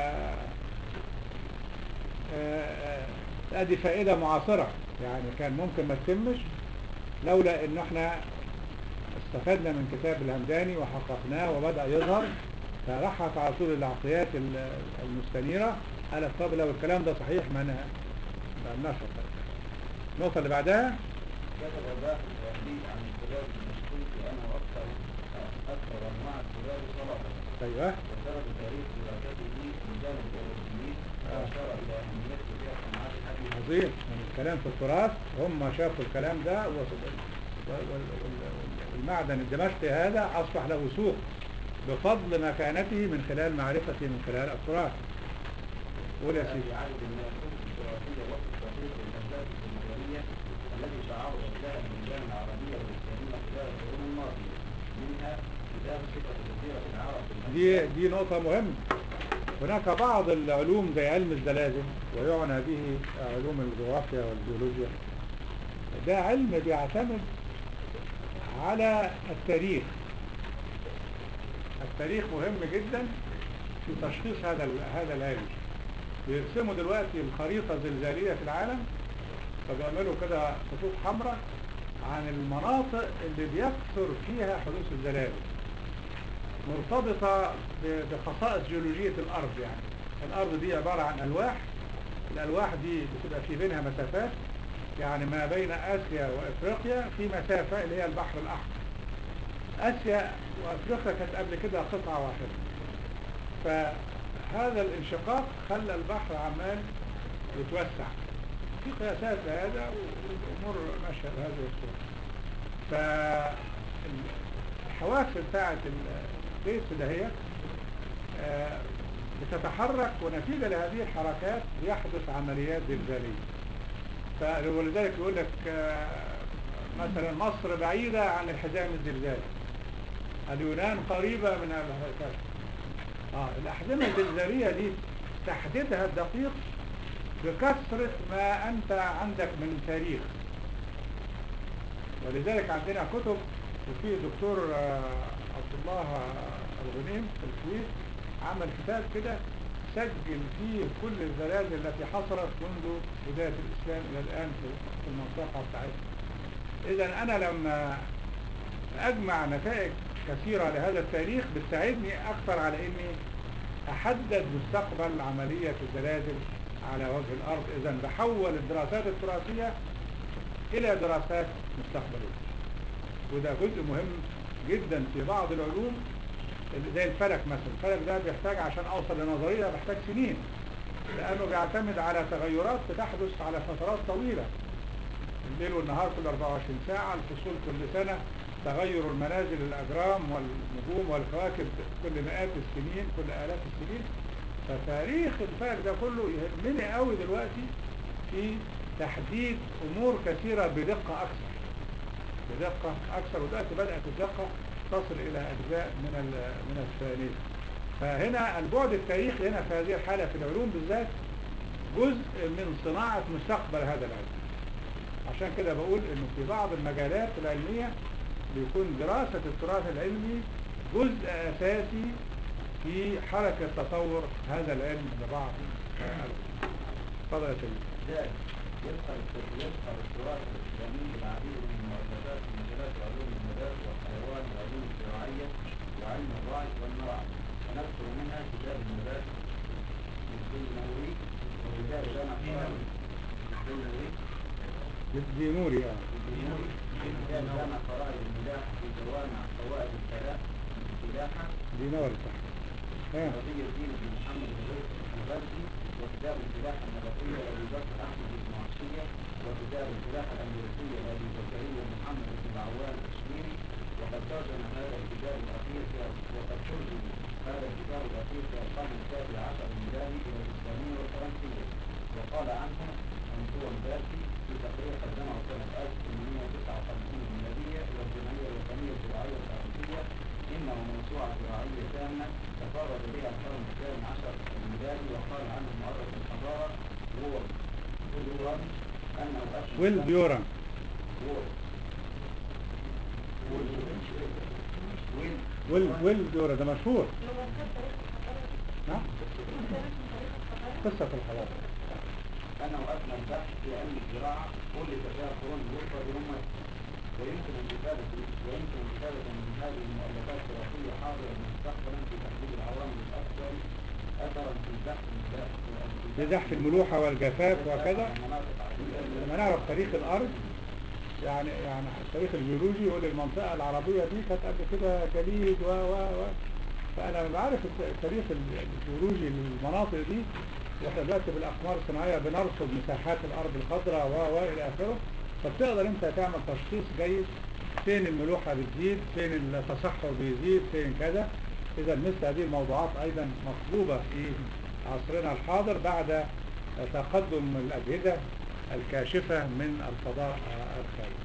آه، آه، ادي فائدة معاصرة يعني كان ممكن ما تتمش لولا ان احنا استفدنا من كتاب الهمداني وحققناه وبدأ يظهر فرحت على طول العقليات ال- المستنيرة قالت طب لو الكلام ده صحيح ما انا ما لناش وقت. النقطة اللي بعدها كتب باحث وحدي عن الكلاب المشكوك وأنه أكثر أكثر أنواع الكلاب صلاحا ايوه وسبب تاريخ دراسته من جانب الأوروبيين وأشار إلى أهميته في صناعة الحديث عظيم من الكلام في التراث هم شافوا الكلام ده و- وال- وال- وال- والمعدن الدمشقي هذا أصبح له سوق بفضل مكانته من خلال معرفته من خلال التراث قول يا في سيدي عدد من الكتب التراثية وفق تطبيق الهندسة التجارية التي تعرضت لها البلدان العربية والإسلامية خلال القرون الماضية منها كتاب صفة جزيرة العرب دي دي نقطة مهمة هناك بعض العلوم زي علم الزلازل ويعنى به علوم الجغرافيا والجيولوجيا ده علم بيعتمد على التاريخ التاريخ مهم جدا في تشخيص هذا ال- هذا العلم بيرسموا دلوقتي الخريطة الزلزالية في العالم فبيعملوا كده خطوط حمراء عن المناطق اللي بيكثر فيها حدوث الزلازل مرتبطة ب- بخصائص جيولوجية الأرض يعني الأرض دي عبارة عن ألواح الألواح دي بتبقى في بينها مسافات يعني ما بين آسيا وإفريقيا في مسافة اللي هي البحر الأحمر آسيا وأفريقيا كانت قبل كده قطعة واحدة فهذا الانشقاق خلى البحر عمال يتوسع في قياسات لهذا والأمور ماشية بهذه الصورة فالحواس بتاعت البيت ده هي آه، بتتحرك ونتيجة لهذه الحركات بيحدث عمليات زلزالية ف- ولذلك يقول لك آه، مثلا مصر بعيدة عن الحزام الزلزالي اليونان قريبة من الهكذا اه الأحزمة الزلزالية دي تحديدها الدقيق بكثرة ما أنت عندك من تاريخ ولذلك عندنا كتب وفي دكتور آه، عبد الله آه، الغنيم في الكويت عمل كتاب كده سجل فيه كل الزلازل التي حصلت منذ بداية الإسلام إلى الآن في في المنطقة بتاعتنا إذا أنا لما أجمع نتائج كثيرة لهذا التاريخ بتساعدني أكثر على إني أحدد مستقبل عملية الزلازل على وجه الأرض إذا بحول الدراسات التراثية إلى دراسات مستقبلية وده جزء مهم جدا في بعض العلوم اللي زي الفلك مثلا الفلك ده بيحتاج عشان أوصل لنظرية بيحتاج سنين لأنه بيعتمد على تغيرات بتحدث على فترات طويلة الليل والنهار كل 24 ساعة الفصول كل سنة تغير المنازل الأجرام والنجوم والكواكب كل مئات السنين كل آلاف السنين فتاريخ الفلك ده كله يهمني قوي دلوقتي في تحديد أمور كثيرة بدقة أكثر بدقة أكثر ودلوقتي بدأت الدقة تصل إلى أجزاء من ال- من الثانية فهنا البعد التاريخي هنا في هذه الحالة في العلوم بالذات جزء من صناعة مستقبل هذا العلم عشان كده بقول انه في بعض المجالات العلمية بيكون دراسة التراث العلمي جزء اساسي في حركة تطور هذا العلم لبعض العلوم. اتفضل يا سيدي ذلك يظهر يظهر التراث الإسلامي بالعديد من المؤلفات في مجالات علوم النبات والحيوان والعلوم الزراعية وعلم الرعي والنوعي ونذكر منها كتاب النبات للدينوري وكتاب جامع فرائض للدينوري الدينوري اه للدينوري وكتاب جامع فرائض الملاحة في جوامع فوائد الفلاح الفلاحة دينوري صح اه رضي الدين بن محمد بن رزق الغزي وكتاب الفلاحة النبطية لأبي بكر أحمد بن معصية وكتاب الفلاحة الأندلسية لأبي زكريا محمد بن العوام الكشميري وقد ترجم هذا الكتاب الأخير في وقد ترجم هذا الكتاب الأخير في القرن السابع عشر الميلادي إلى الإسلامية والفرنسية وقال عنه منصور الباسي في تقرير قدمه سنة 1859 ميلادية إلى الجمعية الوطنية الزراعية الفرنسية إنه موسوعة زراعية تامة تفرد بها القرن الثاني عشر الميلادي وقال عنه مؤرخ الحضارة وول ويوران أنه أكمل ويل بيوران وول وول ويل ويل ويل بيوران ده مشهور لو كان تاريخ الحضارة نعم كان اسمه تاريخ الحضارة قصة الحضارة أنه أكمل بحث في علم الزراعة ألف فيها القرون الوسطى برمته ويمكن الاستفادة ويمكن الاستفادة من هذه المؤلفات الدراسية حاضرا ومستقبلا في تحديد العوامل الأكثر أثرا في بحث في بحث الملوحة والجفاف وكذا مناطق عديدة لما نعرف تاريخ الأرض يعني يعني التاريخ الجيولوجي يقول المنطقة العربية دي كانت قبل كده جليد و و و فأنا لما بعرف الت- التاريخ ال- الجيولوجي للمناطق دي واحنا دلوقتي بالأقمار الصناعية بنرصد مساحات الأرض الخضراء و و إلى آخره فبتقدر أنت تعمل تشخيص جيد فين الملوحة بتزيد فين التصحر بيزيد فين كذا إذا مثل هذه الموضوعات أيضا مطلوبة في عصرنا الحاضر بعد تقدم الأجهزة الكاشفة من الفضاء الخارجي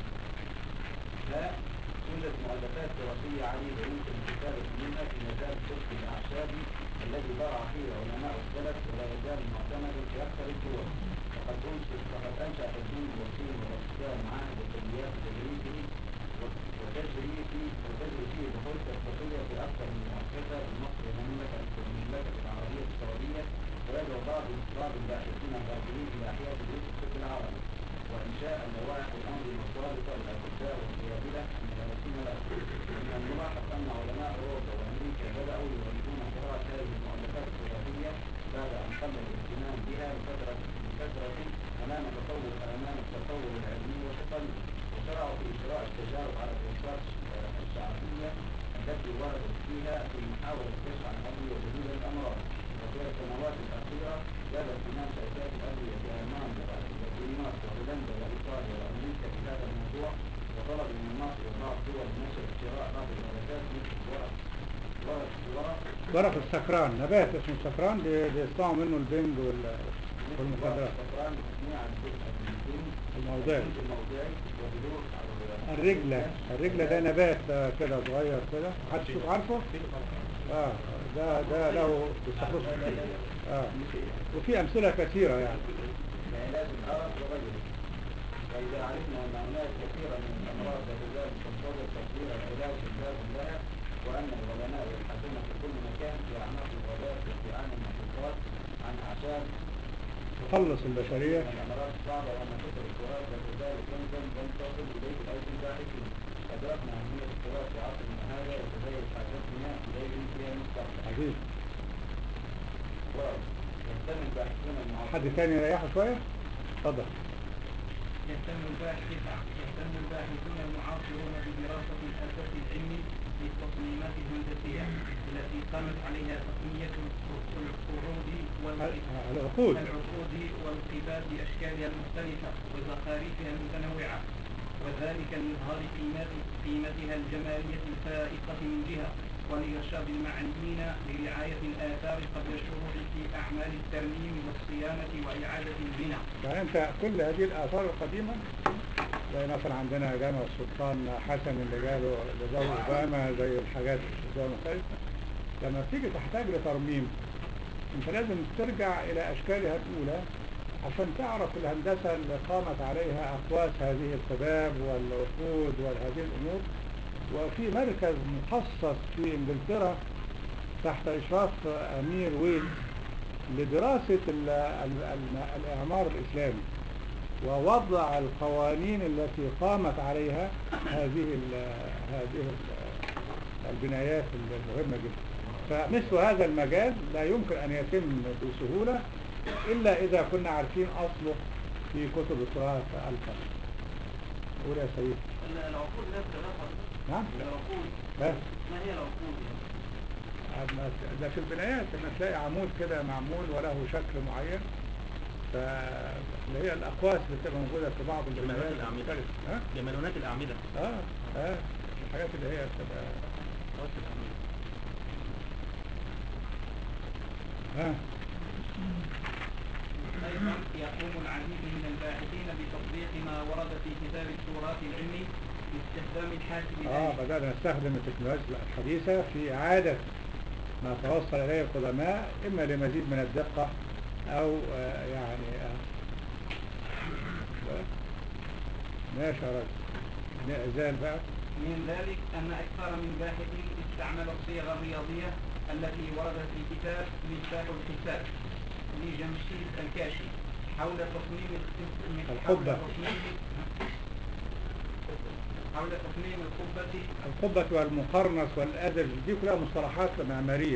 لا توجد مؤلفات دراسية عديدة يمكن الاستفادة منها في مجال الطب الأعشابي الذي برع فيه علماء السلف ولا يزال معتمدا في أكثر الدول وقد أنشئ وقد أنشأت الهند والصين والباكستان معاهد الكليات وتدريسه وتجري في وتجري فيه بحوث تطبيقية في أكثر من مؤسسة في مصر والمملكة المملكة العربية السعودية ويدعو بعض بعض الباحثين الغربيين إلى إحياء دروس الطب العربي وإنشاء اللوائح والأنظمة الضابطة للأطباء والصيادلة المدرسين له ومن الملاحظ أن علماء أوروبا وأمريكا بدأوا يواجهون قراءة هذه المؤلفات التراثية بعد أن قل الاهتمام بها لفترة لفترة أمام تطور أمام التطور العلمي والتقني وشرعوا في إجراء التجارب على الأوساط الشعبية التي وردت فيها في محاولة كشف عن أدوية جديد الأمراض وفي السنوات الأخيرة زاد اهتمام شركات الأدوية في ألمانيا والدنمارك وهولندا وإيطاليا وأمريكا في هذا الموضوع وطلب من الناصر وبعض دول النشر شراء بعض المؤلفات مثل ورق ورق ورق ورق السكران نبات اسمه السكران بي- بيصنعوا منه البنج وال- والمخدرات السكران تصنيع البنزين الموضعي الموضعي وبلوغ الرجلة الرجلة ده نبات آه، كده صغير كده محدش فيكم عارفه؟ اه ده ده له بيستخلصوا اه وفي أمثلة كثيرة يعني لعلاج الأرق وغيره وإذا عرفنا أن هناك كثيرا من الأمراض لا تزال تنتظر تطوير العلاج اللازم لها وأن العلماء يبحثون في كل مكان في أعماق الغابات واستعان المحيطات عن أعشاب تخلص البشرية من الأمراض الصعبة وأن كثر التراث لا تزال كنزا لم تصل إليه أيدي الباحثين أدركنا أهمية التراث في عصرنا هذا وتزايد حاجتنا إليه في المستقبل عظيم ويهتم الباحثون المعاصرون حد تاني يريحه شوية؟ اتفضل يهتم الباحث يهتم الباحثون المعاصرون بدراسة الأساس العلمي للتصميمات الهندسية التي قامت عليها تقنية القعود والقباب العقود العقود والقباب بأشكالها المختلفة وزخارفها المتنوعة وذلك لإظهار قيمت قيمتها الجمالية الفائقة من جهة ولإرشاد المعنيين لرعاية الآثار قبل الشروع في أعمال الترميم والصيانة وإعادة البناء يعني انت كل هذه الآثار القديمة زي مثلا عندنا جامع السلطان حسن اللي جاله لجو أوباما زي الحاجات زي المختلفة لما بتيجي تحتاج لترميم انت لازم ترجع إلى أشكالها الأولى عشان تعرف الهندسة اللي قامت عليها أقواس هذه القباب والعقود وهذه الأمور وفي مركز مخصص في إنجلترا تحت إشراف أمير ويلز لدراسة ال- ال- ال- الإعمار الإسلامي ووضع القوانين التي قامت عليها هذه ال هذه ال البنايات المهمة جدا فمثل هذا المجال لا يمكن أن يتم بسهولة إلا إذا كنا عارفين أصله في كتب التراث الفقه قول يا سيد العقود لا تتناقض نعم العقود لا ما هي العقود؟ أما- ده في البنايات لما تلاقي عمود كده معمول وله شكل معين فاللي هي الأقواس اللي بتبقى موجودة في بعض جمالونات البنايات الأعمدة المختلفة ها؟ جمالونات الأعمدة اه اه الحاجات اللي هي بتبقى قواس الأعمدة ها أيضا يقوم العديد من الباحثين بتطبيق ما ورد في كتاب التراث العلمي باستخدام الحاسب اه الآلي بدأنا نستخدم التكنولوجيا الحديثة في إعادة ما توصل إليه القدماء إما لمزيد من الدقة أو آه يعني آه بقى. ماشي يا راجل نأذان بقى من ذلك أن أكثر من باحث استعمل الصيغ الرياضية التي وردت في كتاب مفتاح الحساب لجمشيد الكاشي حول تصميم القب- حول القبة. تصميم حول تصميم القبة القبة والمقرنس والأدب دي كلها مصطلحات معمارية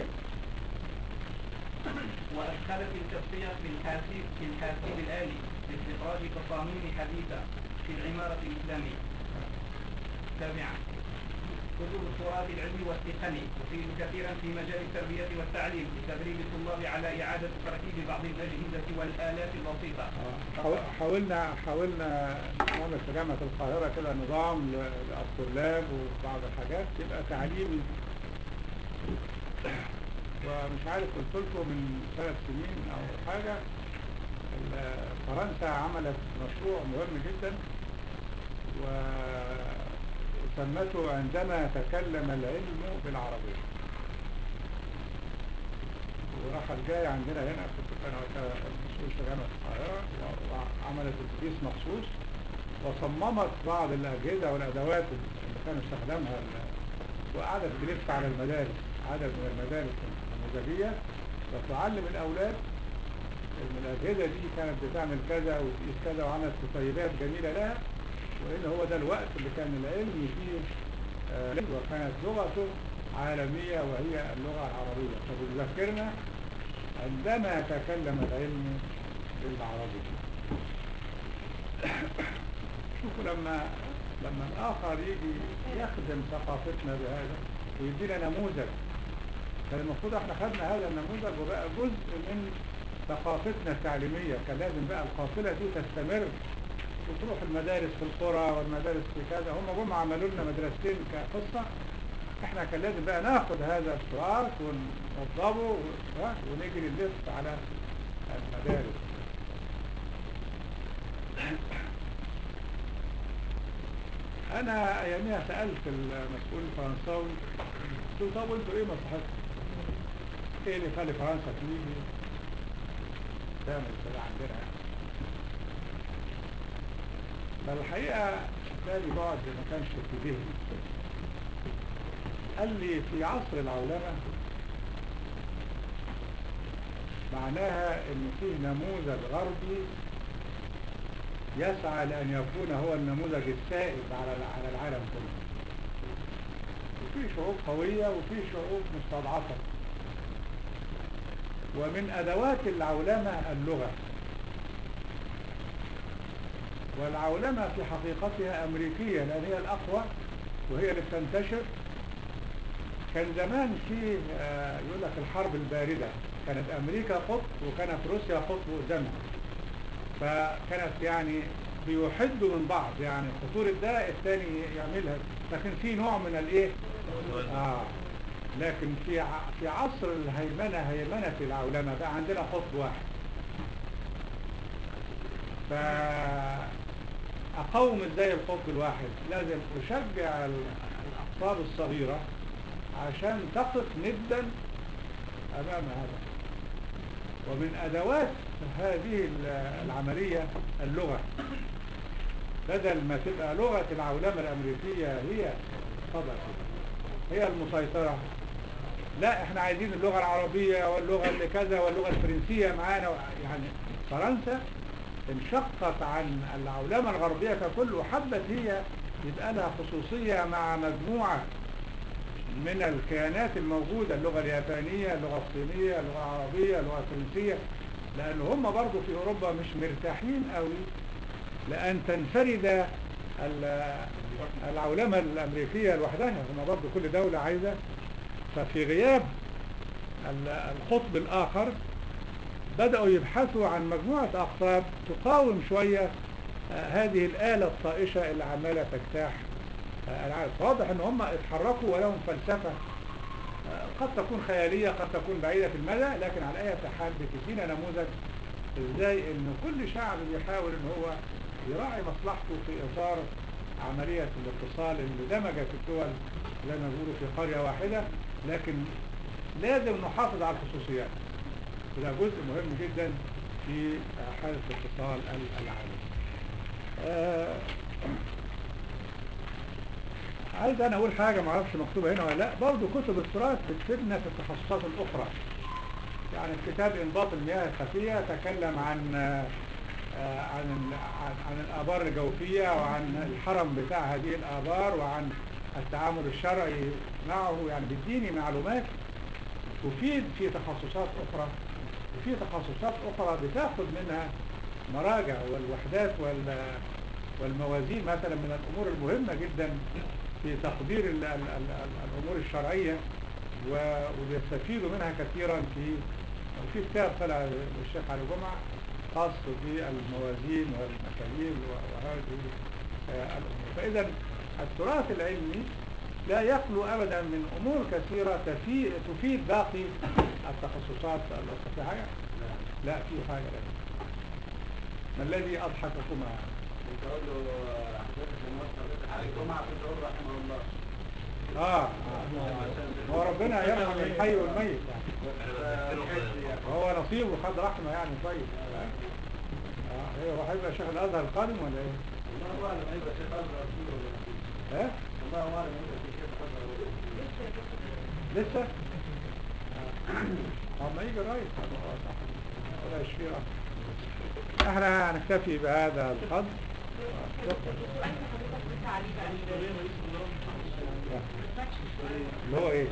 وأدخل تلك الصيغ في الحاسب في الحاسب الآلي لاستخراج تصاميم حديثة في العمارة الإسلامية سابعا كتب التراث العلمي والتقني تفيد كثيرا في مجال التربية والتعليم لتدريب الطلاب على إعادة تركيب بعض الأجهزة والآلات البسيطة آه، حاول- حاولنا حاولنا نعمل في جامعة القاهرة كده نظام ل- للطلاب وبعض الحاجات تبقى تعليمي ومش عارف قلت لكم من ثلاث سنين أو حاجة ال- فرنسا عملت مشروع مهم جدا وسمته عندما تكلم العلم بالعربية وراح جاي عندنا هنا كنت انا وقتها مسؤول في جامعه القاهره و- وعملت اتوبيس مخصوص وصممت بعض الاجهزه والادوات اللي كان استخدامها ال- وقعدت تلف على المدارس عدد من المدارس النموذجيه وتعلم الاولاد ان الاجهزه دي كانت بتعمل كذا وتقيس كذا وعملت كتيبات جميله لها وان هو ده الوقت اللي كان العلم فيه آه، وكانت لغته عالميه وهي اللغه العربيه فبتذكرنا عندما تكلم العلم بالعربية شوفوا لما لما الآخر يجي يخدم ثقافتنا بهذا ويدينا نموذج كان المفروض احنا خدنا هذا النموذج وبقى جزء من ثقافتنا التعليمية كان لازم بقى القافلة دي تستمر وتروح المدارس في القرى والمدارس في كذا هم جم عملوا لنا مدرستين كقصة احنا كان لازم بقى ناخد هذا التراث ونوضبه و- ها، ونجري نلف على المدارس انا اياميها سالت المسؤول الفرنساوي قلت له طب انتوا ايه مصلحتكم؟ ايه اللي يخلي فرنسا تيجي تعمل كده عندنا يعني بل الحقيقه بالي بعد ما كانش في ذهني قال لي في عصر العولمه معناها ان فيه نموذج غربي يسعى لان يكون هو النموذج السائد على على العالم كله وفي شعوب قوية وفي شعوب مستضعفة ومن أدوات العولمة اللغة والعولمة في حقيقتها أمريكية لأن هي الأقوى وهي اللي بتنتشر كان زمان في آه، يقول لك الحرب الباردة كانت أمريكا قطب وكانت روسيا قطب قدامها فكانت يعني بيحدوا من بعض يعني خطورة ده الثاني يعملها لكن في نوع من الايه آه لكن في ع- في عصر الهيمنة هيمنة العولمة بقى عندنا قطب واحد فأقوم ازاي القطب الواحد لازم أشجع ال- الأقطاب الصغيرة عشان تقف ندا أمام هذا ومن أدوات هذه ال- العملية اللغة بدل ما تبقى لغة العولمة الأمريكية هي طبعا هي المسيطرة لا احنا عايزين اللغة العربية واللغة اللي كذا واللغة الفرنسية معانا يعني فرنسا انشقت عن العولمة الغربية ككل وحبت هي يبقى لها خصوصية مع مجموعة من الكيانات الموجودة اللغة اليابانية اللغة الصينية اللغة العربية اللغة الفرنسية لأن هم برضو في أوروبا مش مرتاحين قوي لأن تنفرد ال- العولمة الأمريكية لوحدها هم برضو كل دولة عايزة ففي غياب ال- القطب الآخر بدأوا يبحثوا عن مجموعة أقطاب تقاوم شوية آه، هذه الآلة الطائشة اللي عمالة تجتاح آه، العالم واضح ان هم اتحركوا ولهم فلسفة آه، قد تكون خيالية قد تكون بعيدة في المدى لكن على اي حال بتدينا نموذج ازاي ان كل شعب بيحاول ان هو يراعي مصلحته في اطار عملية الاتصال اللي دمجت الدول زي ما بيقولوا في قرية واحدة لكن لازم نحافظ على الخصوصيات وده جزء مهم جدا في آه، حالة اتصال ال- العالم آه، عايز انا اقول حاجة معرفش مكتوبة هنا ولا لا برضو كتب التراث بتفيدنا في التخصصات الاخرى يعني الكتاب انباط المياه الخفية تكلم عن آه، آه، عن ال- عن عن الآبار الجوفية وعن الحرم بتاع هذه الآبار وعن التعامل الشرعي معه يعني بيديني معلومات تفيد في تخصصات أخرى وفي تخصصات أخرى بتاخد منها مراجع والوحدات وال والموازين مثلا من الأمور المهمة جدا في تقدير ال ال ال ال الأمور الشرعية و- وبيستفيدوا منها كثيرا في وفي كتاب طلع للشيخ علي جمعة خاص بالموازين والمكاييل و- وهذه آه، الأمور فإذا التراث العلمي لا يخلو أبدا من أمور كثيرة تفي- تفيد باقي التخصصات الأخرى في حاجة؟ لا في حاجة لا ما الذي أضحككما بتقول له حضرتك لما حضرتك على الجمعة بتقول رحمه الله آه آه. هو ربنا يرحم الحي والميت يعني. هو نصيبه خد رحمة يعني كويس اه هو هيبقى شيخ الازهر القادم ولا ايه؟ الله أعلم هيبقى شيخ أصغر فيه ولا لا فيه. ايه؟ الله أعلم هيبقى شيخ أصغر ولا لا فيه. لسه؟ اه ما يجي قريب هو صح ولا يشفيه رحمة. احنا هنكتفي بهذا القدر اللي هو ايه؟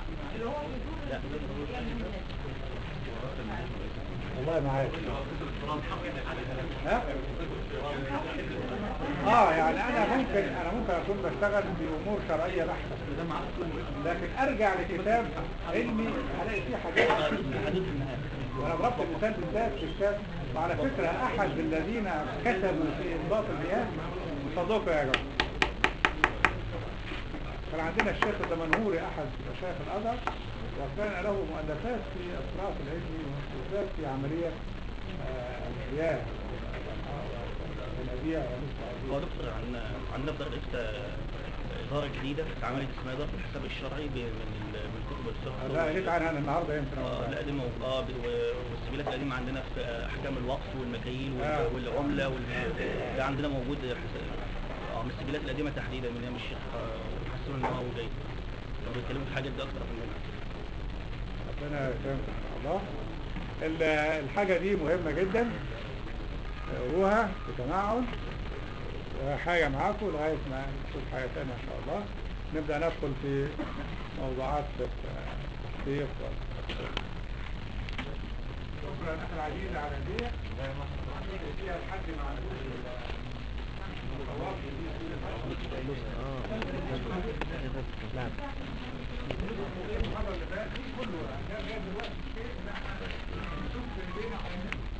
والله ما عارف ها؟ اه يعني انا ممكن انا ممكن اكون بشتغل بامور شرعيه بحته لكن ارجع لكتاب علمي الاقي فيه حاجات حدود النهاية وانا ضربت المثال بالذات في الكتاب وعلى فكره احد الذين كتبوا في انضاف المياه صديقي يا جماعه كان عندنا الشيخ الدمنهوري احد مشايخ الازهر وكان له مؤلفات في التراث العلمي وبالذات في عمليه آه، المياه والنبيع ومثل هو هذه دكتور عن عندنا في دار الافتاء إدارة جديدة اتعملت اسمها إدارة الحساب الشرعي ب- من ال- من كتب الفقه لا قريت عنها أنا النهارده يمكن اه لا دي موجودة اه ب- و- والسبيلات القديمة عندنا في أحكام الوقف والمكاييل وال- آه. والعملة وال- ده عندنا موجود حس- اه من السبيلات القديمة تحديدا من أيام الشيخ آه، حسن النووي جاي كانوا بيتكلموا في الحاجات دي أكتر مننا ربنا يكرمكم ان شاء الله ال- الحاجة دي مهمة جدا روها بتمعن وحاجة معاكم لغاية ما نشوف حاجة تانية ان شاء الله نبدأ ندخل في موضوعات التحقيق والتفسير شكرا اخي العزيز على دي فيها الحد ما عندوش المحاضرة اللي فاتت كله يعني ده دلوقتي الشيء اللي احنا نشوف في ايدينا حاجة